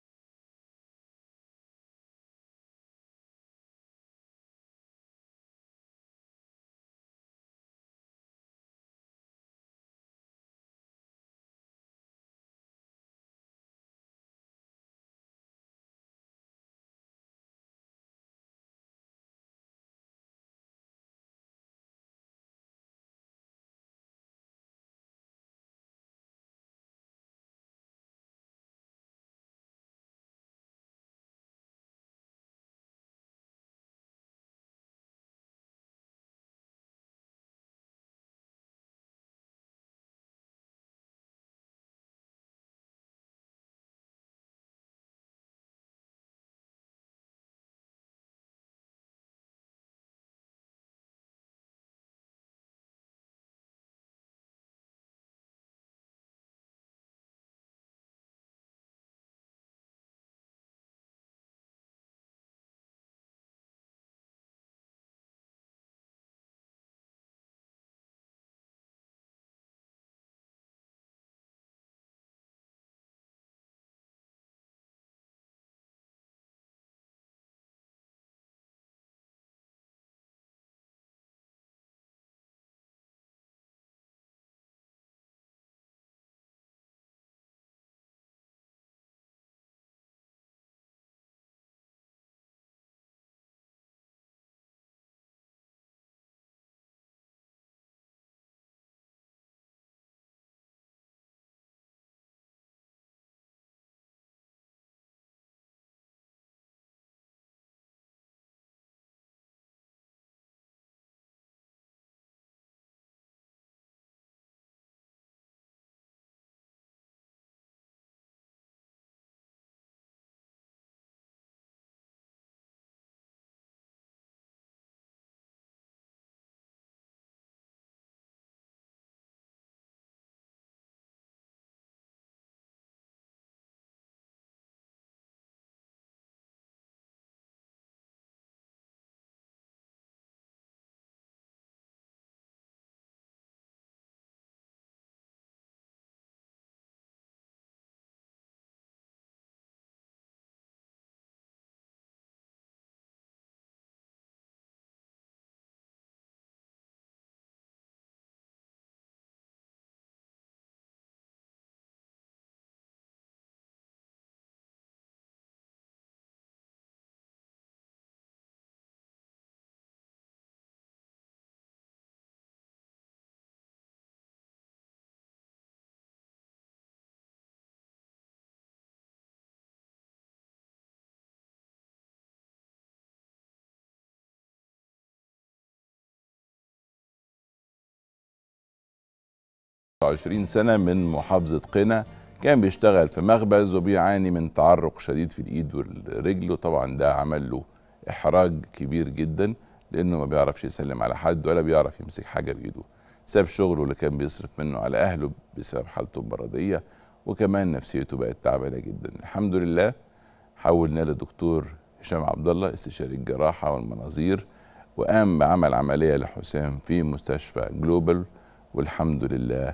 عشرين سنة من محافظة قنا كان بيشتغل في مخبز وبيعاني من تعرق شديد في الإيد والرجل وطبعا ده عمل له إحراج كبير جدا لأنه ما بيعرفش يسلم على حد ولا بيعرف يمسك حاجة بإيده ساب شغله اللي كان بيصرف منه على أهله بسبب حالته المرضية وكمان نفسيته بقت تعبانة جدا الحمد لله حولنا لدكتور هشام عبد الله استشاري الجراحة والمناظير وقام بعمل عملية لحسام في مستشفى جلوبال والحمد لله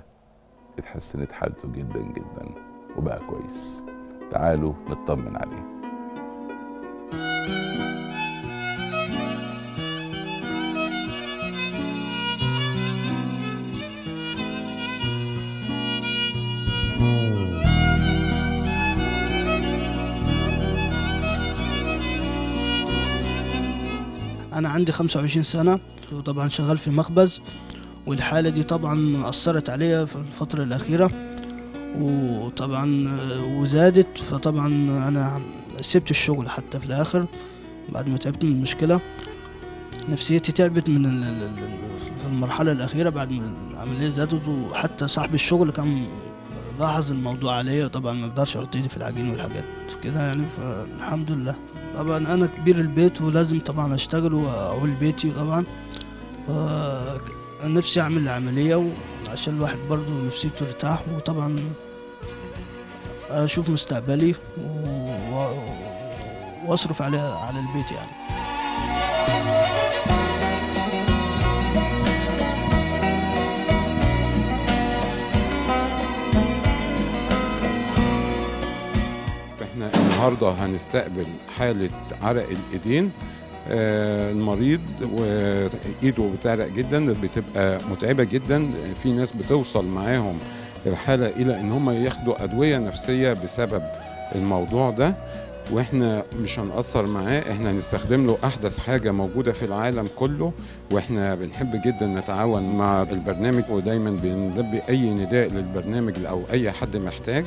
اتحسنت حالته جدا جدا وبقى كويس تعالوا نطمن عليه أنا عندي 25 سنة وطبعا شغال في مخبز والحالة دي طبعا أثرت عليا في الفترة الأخيرة وطبعا وزادت فطبعا أنا سبت الشغل حتى في الآخر بعد ما تعبت من المشكلة نفسيتي تعبت من ال- ال- ال- في المرحلة الأخيرة بعد ما العملية زادت وحتى صاحب الشغل كان لاحظ الموضوع عليا طبعا ما بقدرش احط ايدي في العجين والحاجات كده يعني فالحمد لله طبعا انا كبير البيت ولازم طبعا اشتغل واعول بيتي طبعا ف نفسي اعمل عمليه عشان الواحد برضه نفسيته ترتاح وطبعا اشوف مستقبلي و- و- واصرف على على البيت يعني احنا النهارده هنستقبل حاله عرق الايدين آه، المريض وايده بتعرق جدا بتبقى متعبه جدا في ناس بتوصل معاهم الحاله الى ان هم ياخدوا ادويه نفسيه بسبب الموضوع ده واحنا مش هنأثر معاه احنا هنستخدم له احدث حاجه موجوده في العالم كله واحنا بنحب جدا نتعاون مع البرنامج ودايما بنلبي اي نداء للبرنامج او اي حد محتاج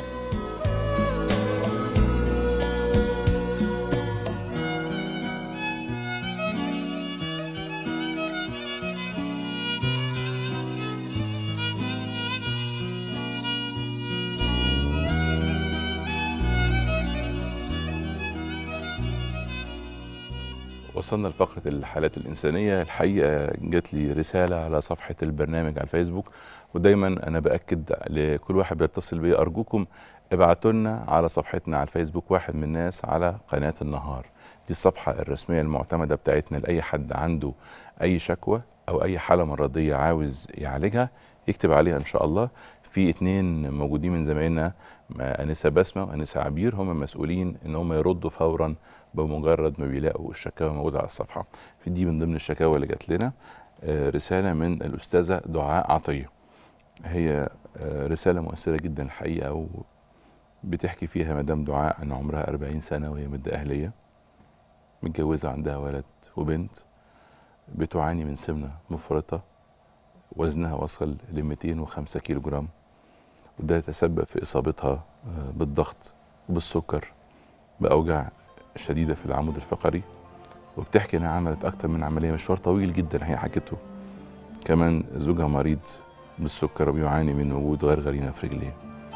وصلنا لفقرة الحالات الإنسانية الحقيقة جات لي رسالة على صفحة البرنامج على الفيسبوك ودايما أنا بأكد لكل واحد بيتصل بي أرجوكم ابعتوا لنا على صفحتنا على الفيسبوك واحد من الناس على قناة النهار دي الصفحة الرسمية المعتمدة بتاعتنا لأي حد عنده أي شكوى أو أي حالة مرضية عاوز يعالجها يكتب عليها إن شاء الله في اتنين موجودين من زمايلنا ما- أنسة بسمة وأنسة عبير هم مسؤولين إن هم يردوا فورا بمجرد ما بيلاقوا الشكاوى موجودة على الصفحة في دي من ضمن الشكاوى اللي جات لنا آه، رسالة من الأستاذة دعاء عطية هي آه، رسالة مؤثرة جدا الحقيقة وبتحكي فيها مدام دعاء أن عمرها 40 سنة وهي مدة أهلية متجوزة عندها ولد وبنت بتعاني من سمنة مفرطة وزنها وصل ل 205 كيلو جرام وده تسبب في إصابتها آه، بالضغط وبالسكر بأوجاع شديدة في العمود الفقري وبتحكي انها عملت اكتر من عمليه مشوار طويل جدا هي حكته كمان زوجها مريض بالسكر وبيعاني من وجود غرغرينه في رجليه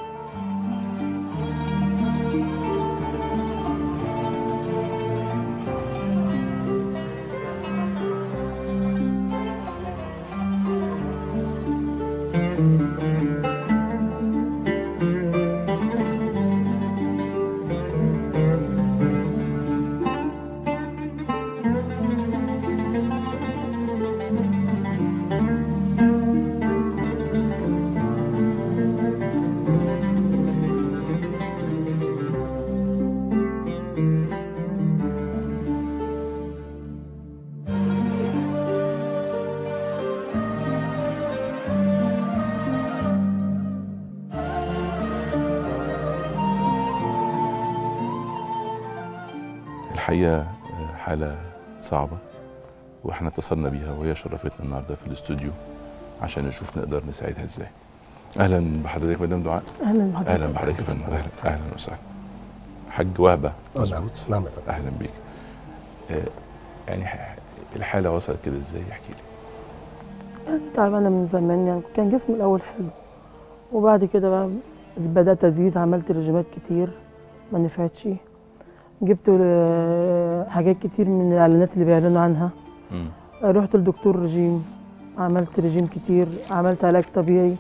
الحقيقه آه، حاله صعبه واحنا اتصلنا بيها وهي شرفتنا النهارده في الاستوديو عشان نشوف نقدر نساعدها ازاي اهلا بحضرتك مدام دعاء اهلا بحضرتك اهلا بحضرتك يا فندم اهلا اهلا وسهلا حاج وهبه نعم. مظبوط نعم يا فندم. اهلا بيك آه، يعني ح- الحاله وصلت كده ازاي احكي لي يعني تعبانة من زمان يعني كان جسمي الأول حلو وبعد كده بقى بدأت أزيد عملت رجيمات كتير ما نفعتش جبت آه، حاجات كتير من الإعلانات اللي بيعلنوا عنها مم. رحت لدكتور رجيم عملت رجيم كتير عملت علاج طبيعي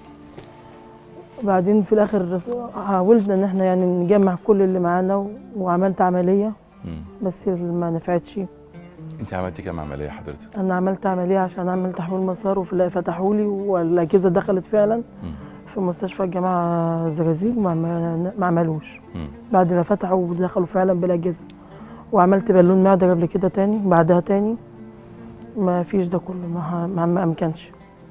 بعدين في الآخر حاولنا إن احنا يعني نجمع كل اللي معانا و- وعملت عملية مم. بس ما نفعتش انت عملتي كام عمليه حضرتك انا عملت عمليه عشان اعمل تحويل مسار وفي الآخر فتحوا لي والاجهزه دخلت فعلا مم. في مستشفى الجامعه الزجاجيج ما ما- ما عملوش مم. بعد ما فتحوا ودخلوا فعلا بالاجهزه وعملت بالون معده قبل كده تاني بعدها تاني ما فيش ده كله ما ما, ما امكنش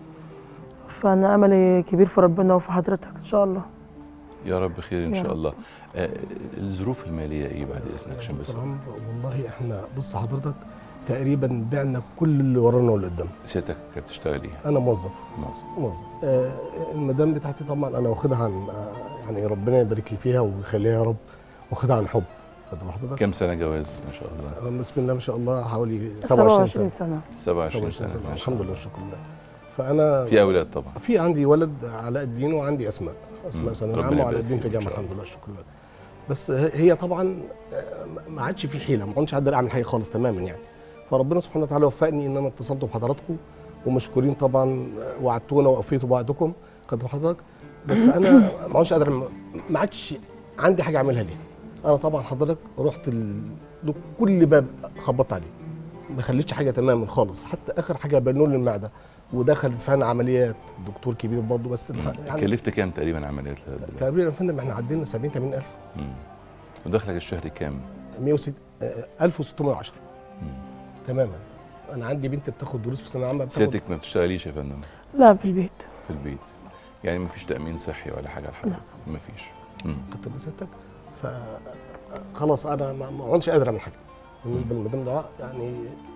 فانا املي كبير في ربنا وفي حضرتك ان شاء الله يا رب خير ان يا شاء رب. الله آه، الظروف الماليه ايه بعد اذنك عشان بس العمر والله احنا بص حضرتك تقريبا بعنا كل اللي ورانا واللي قدامنا سيادتك كانت بتشتغل ايه انا موظف موظف موظف آه المدام بتاعتي طبعا انا واخدها عن آه يعني ربنا يبارك لي فيها ويخليها يا رب واخدها عن حب خد بال حضرتك كم سنه جواز ما شاء الله آه، بسم الله ما شاء الله حوالي 27 سنه 27 سنه 27 سنه ما شاء الحمد لله والشكر لله فانا في اولاد طبعا في عندي ولد علاء الدين وعندي اسماء مم. اسماء ثانويه ربنا عامه وعلاء يبارك الدين في فيك إن جامعه شاء الحمد لله الشكر لله بس هي طبعا آه، ما عادش في حيله ما كنتش قادر اعمل حاجه خالص تماما يعني فربنا سبحانه وتعالى وفقني ان انا اتصلت بحضراتكم ومشكورين طبعا وعدتونا ووفيتوا بوعدكم قدر حضرتك بس انا ما عادش قادر ما عادش عندي حاجه اعملها ليه انا طبعا حضرتك رحت ال... كل باب خبطت عليه ما خليتش حاجه تماما خالص حتى اخر حاجه بنول المعده ودخل فعلا عمليات دكتور كبير برضه بس الح- كلفت كام تقريبا عمليات لغاية دلوقتي؟ تقريبا يا فندم احنا عدينا 70 80 الف مم. ودخلك الشهري كام؟ 106 آه، 1610 تماما انا عندي بنت بتاخد دروس في ثانويه عامه بتاخد سيادتك ما بتشتغليش يا فندم لا في البيت في البيت يعني ما فيش تامين صحي ولا حاجه لحضرتك ما فيش مم. كنت بستك ف خلاص انا ما ما عدتش قادر اعمل حاجه بالنسبه للمدام دعاء يعني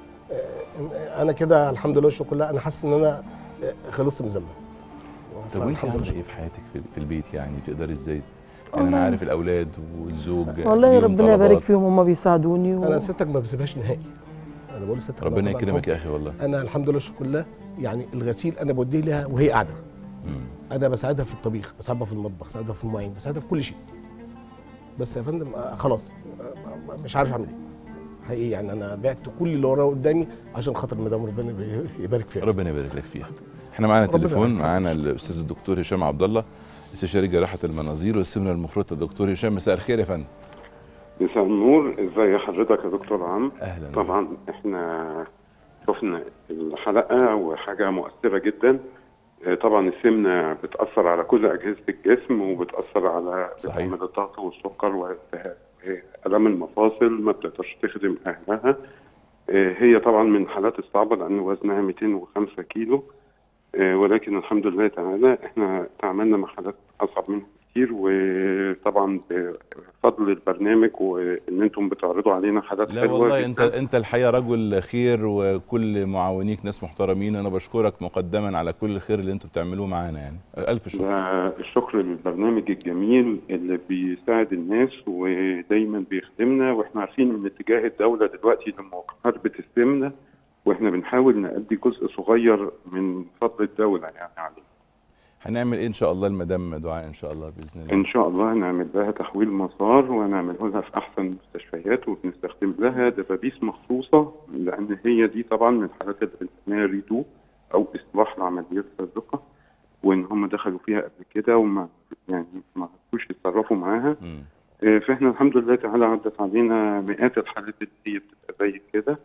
آه، انا كده الحمد لله والشكر لله انا حاسس ان انا آه، خلصت من ذنبي طب وانت فالحمد عامله لله ايه في حياتك في, في البيت يعني تقدري ازاي؟ يعني انا والله- عارف الاولاد والزوج والله ليهم ربنا يبارك طلبات. فيهم هم بيساعدوني و... انا ستك ما بسيبهاش نهائي انا بقول ستك ربنا طبعاً يكرمك حب. يا اخي والله انا الحمد لله والشكر لله يعني الغسيل انا بوديه لها وهي قاعده انا بساعدها في الطبيخ بساعدها في المطبخ بساعدها في المواعين بساعدها في كل شيء بس يا فندم آه، خلاص آه، آه، مش عارف اعمل ايه حقيقي يعني انا بعت كل اللي ورايا قدامي عشان خاطر مدام ربنا يبارك فيها ربنا يبارك لك فيها احنا معانا ربنا تليفون يبارك معانا الاستاذ الدكتور هشام عبد الله استشاري جراحه المناظير والسمنه المفرطه الدكتور هشام مساء الخير يا فندم مساء النور ازي حضرتك يا دكتور عم اهلا طبعا احنا شفنا الحلقه وحاجه مؤثره جدا آه، طبعا السمنه بتاثر على كل اجهزه الجسم وبتاثر على صحيح. بتعمل الضغط والسكر والالتهاب آه، الام المفاصل ما بتقدرش تخدم اهلها آه، هي طبعا من الحالات الصعبه لان وزنها 205 كيلو آه، ولكن الحمد لله تعالى احنا تعاملنا مع حالات اصعب منها كتير وطبعا بفضل البرنامج وان انتم بتعرضوا علينا حالات لا حلوه والله جداً. انت انت الحقيقه رجل خير وكل معاونيك ناس محترمين انا بشكرك مقدما على كل الخير اللي انتوا بتعملوه معانا يعني الف شكر ده الشكر للبرنامج الجميل اللي بيساعد الناس ودايما بيخدمنا واحنا عارفين ان اتجاه الدوله دلوقتي لمحاربه السمنه واحنا بنحاول نأدي جزء صغير من فضل الدوله يعني عليه. هنعمل ايه ان شاء الله المدام دعاء ان شاء الله باذن الله ان شاء الله هنعمل لها تحويل مسار ونعمله لها في احسن المستشفيات وبنستخدم لها دبابيس مخصوصه لان هي دي طبعا من الحالات اللي بنسميها ريدو او اصلاح العمليات السابقه وان هم دخلوا فيها قبل كده وما يعني ما عرفوش يتصرفوا معاها آه، فاحنا الحمد لله تعالى عدت علينا مئات الحالات اللي هي بتبقى زي كده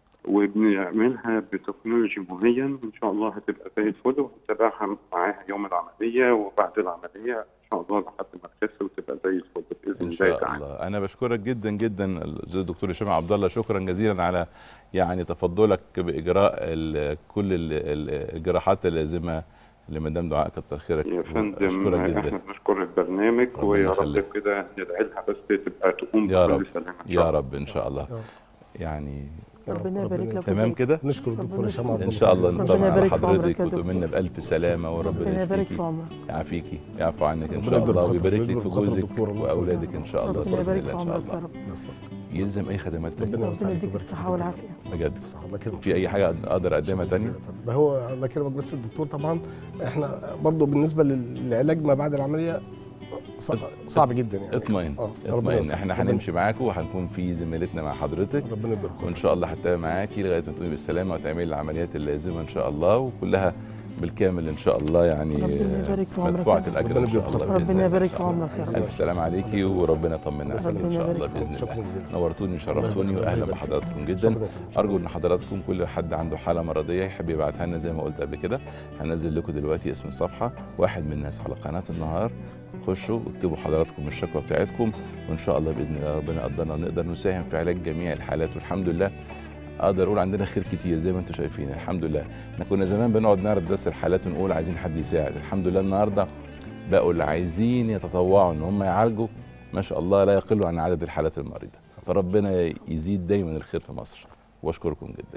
وبنعملها بتكنولوجي معين ان شاء الله هتبقى زي الفل وهنتابعها معاها يوم العمليه وبعد العمليه ان شاء الله لحد ما تخس وتبقى زي الفل باذن ان الله شاء تعالى الله انا بشكرك جدا جدا الاستاذ الدكتور هشام عبد الله شكرا جزيلا على يعني تفضلك باجراء ال- كل ال- ال- الجراحات اللازمه لمدام دعاء كتر خيرك يا فندم اشكرك احنا جدا بنشكر البرنامج ربنا ويا رب يخليك. كده ندعي لها بس تبقى تقوم يا بكل رب سلامه إن شاء يا الله. رب ان شاء الله يعني ربنا يبارك لك تمام كده نشكر الدكتور هشام عبد ان الله شاء الله ربنا نطمن على يبارك في حضرتك عمرك يا وتؤمنا بالف سلامه وربنا ربنا يبارك يشفيكي في عمرك يعافيكي يعفو عنك ان ربنا شاء يبارك الله في ويبارك خاطر- لك في يبارك في خاطر جوزك الدكتور الله واولادك ان شاء الله ربنا بإذن يبارك الله في ان شاء عمرك يا الله رب يلزم اي خدمات تانية ربنا ربنا يديك الصحه والعافيه بجد الله يكرمك في اي حاجه اقدر اقدمها تانية ما هو الله يكرمك بس الدكتور طبعا احنا برضو بالنسبه للعلاج ما بعد العمليه صعب, صعب جدا يعني اطمئن اه ربنا اطمئن يسعدك. احنا ربنا- هنمشي معاكم وهنكون في زميلتنا مع حضرتك ربنا يبارك وان شاء الله هتتابع معاكي لغايه ما تقومي بالسلامه وتعملي العمليات اللازمه ان شاء الله وكلها بالكامل ان شاء الله يعني ربنا يبارك في عمرك مدفوعه يا رب. الاجر ان شاء الله بإذن ربنا الله. يبارك في عمرك يا رب الف سلام عليكي وربنا يطمنا عليك ان ربنا شاء الله يبارك باذن شكراً الله جزيلاً. نورتوني وشرفتوني ربنا واهلا يبارك بحضراتكم جدا شكراً جزيلاً. ارجو ان حضراتكم كل حد عنده حاله مرضيه يحب يبعتها لنا زي ما قلت قبل كده هنزل لكم دلوقتي اسم الصفحه واحد من الناس على قناه النهار خشوا واكتبوا حضراتكم الشكوى بتاعتكم وان شاء الله باذن الله ربنا يقدرنا ونقدر نساهم في علاج جميع الحالات والحمد لله اقدر اقول عندنا خير كتير زي ما انتم شايفين الحمد لله احنا كنا زمان بنقعد نعرض بس الحالات ونقول عايزين حد يساعد الحمد لله النهارده بقوا اللي عايزين يتطوعوا ان هم يعالجوا ما شاء الله لا يقل عن عدد الحالات المريضه فربنا يزيد دايما الخير في مصر واشكركم جدا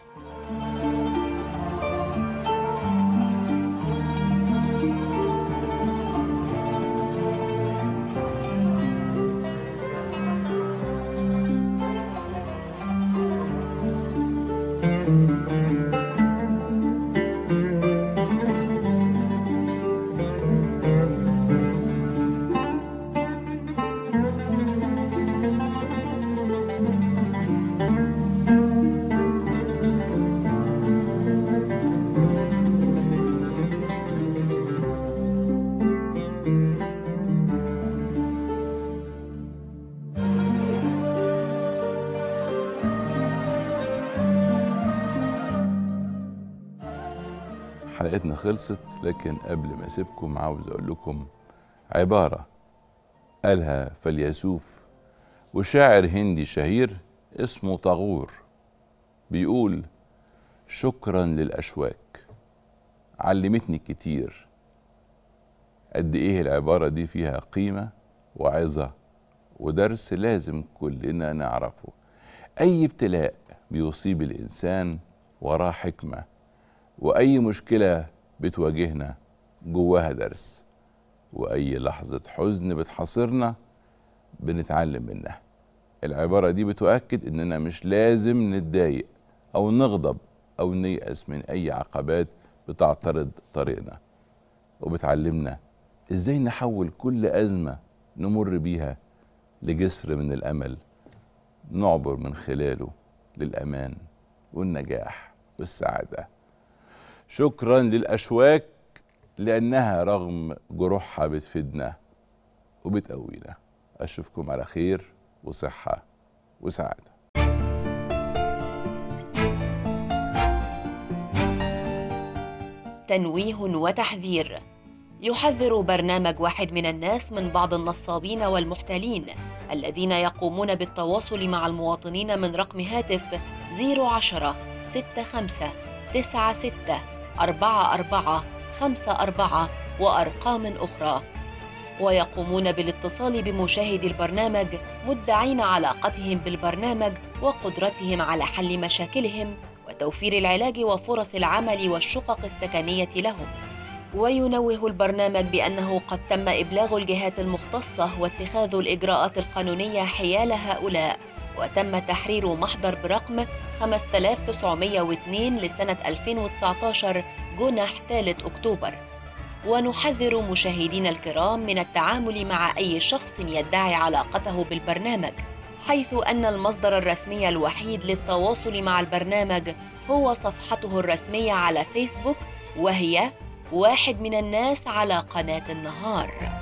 جدا حلقتنا خلصت لكن قبل ما اسيبكم عاوز اقول لكم عباره قالها فيلسوف وشاعر هندي شهير اسمه طاغور بيقول شكرا للاشواك علمتني كتير قد ايه العباره دي فيها قيمه وعظه ودرس لازم كلنا نعرفه اي ابتلاء بيصيب الانسان وراه حكمه واي مشكله بتواجهنا جواها درس واي لحظه حزن بتحاصرنا بنتعلم منها العباره دي بتؤكد اننا مش لازم نتضايق او نغضب او نيأس من اي عقبات بتعترض طريقنا وبتعلمنا ازاي نحول كل ازمه نمر بيها لجسر من الامل نعبر من خلاله للامان والنجاح والسعاده شكرا للاشواك لانها رغم جروحها بتفيدنا وبتقوينا اشوفكم على خير وصحه وسعاده تنويه وتحذير يحذر برنامج واحد من الناس من بعض النصابين والمحتالين الذين يقومون بالتواصل مع المواطنين من رقم هاتف 010 65 96 44 54 وأرقام أخرى ويقومون بالاتصال بمشاهدي البرنامج مدعين علاقتهم بالبرنامج وقدرتهم على حل مشاكلهم وتوفير العلاج وفرص العمل والشقق السكنية لهم وينوه البرنامج بأنه قد تم إبلاغ الجهات المختصة واتخاذ الإجراءات القانونية حيال هؤلاء وتم تحرير محضر برقم 5902 لسنة 2019 جنح 3 أكتوبر ونحذر مشاهدينا الكرام من التعامل مع أي شخص يدعي علاقته بالبرنامج حيث أن المصدر الرسمي الوحيد للتواصل مع البرنامج هو صفحته الرسمية على فيسبوك وهي واحد من الناس على قناة النهار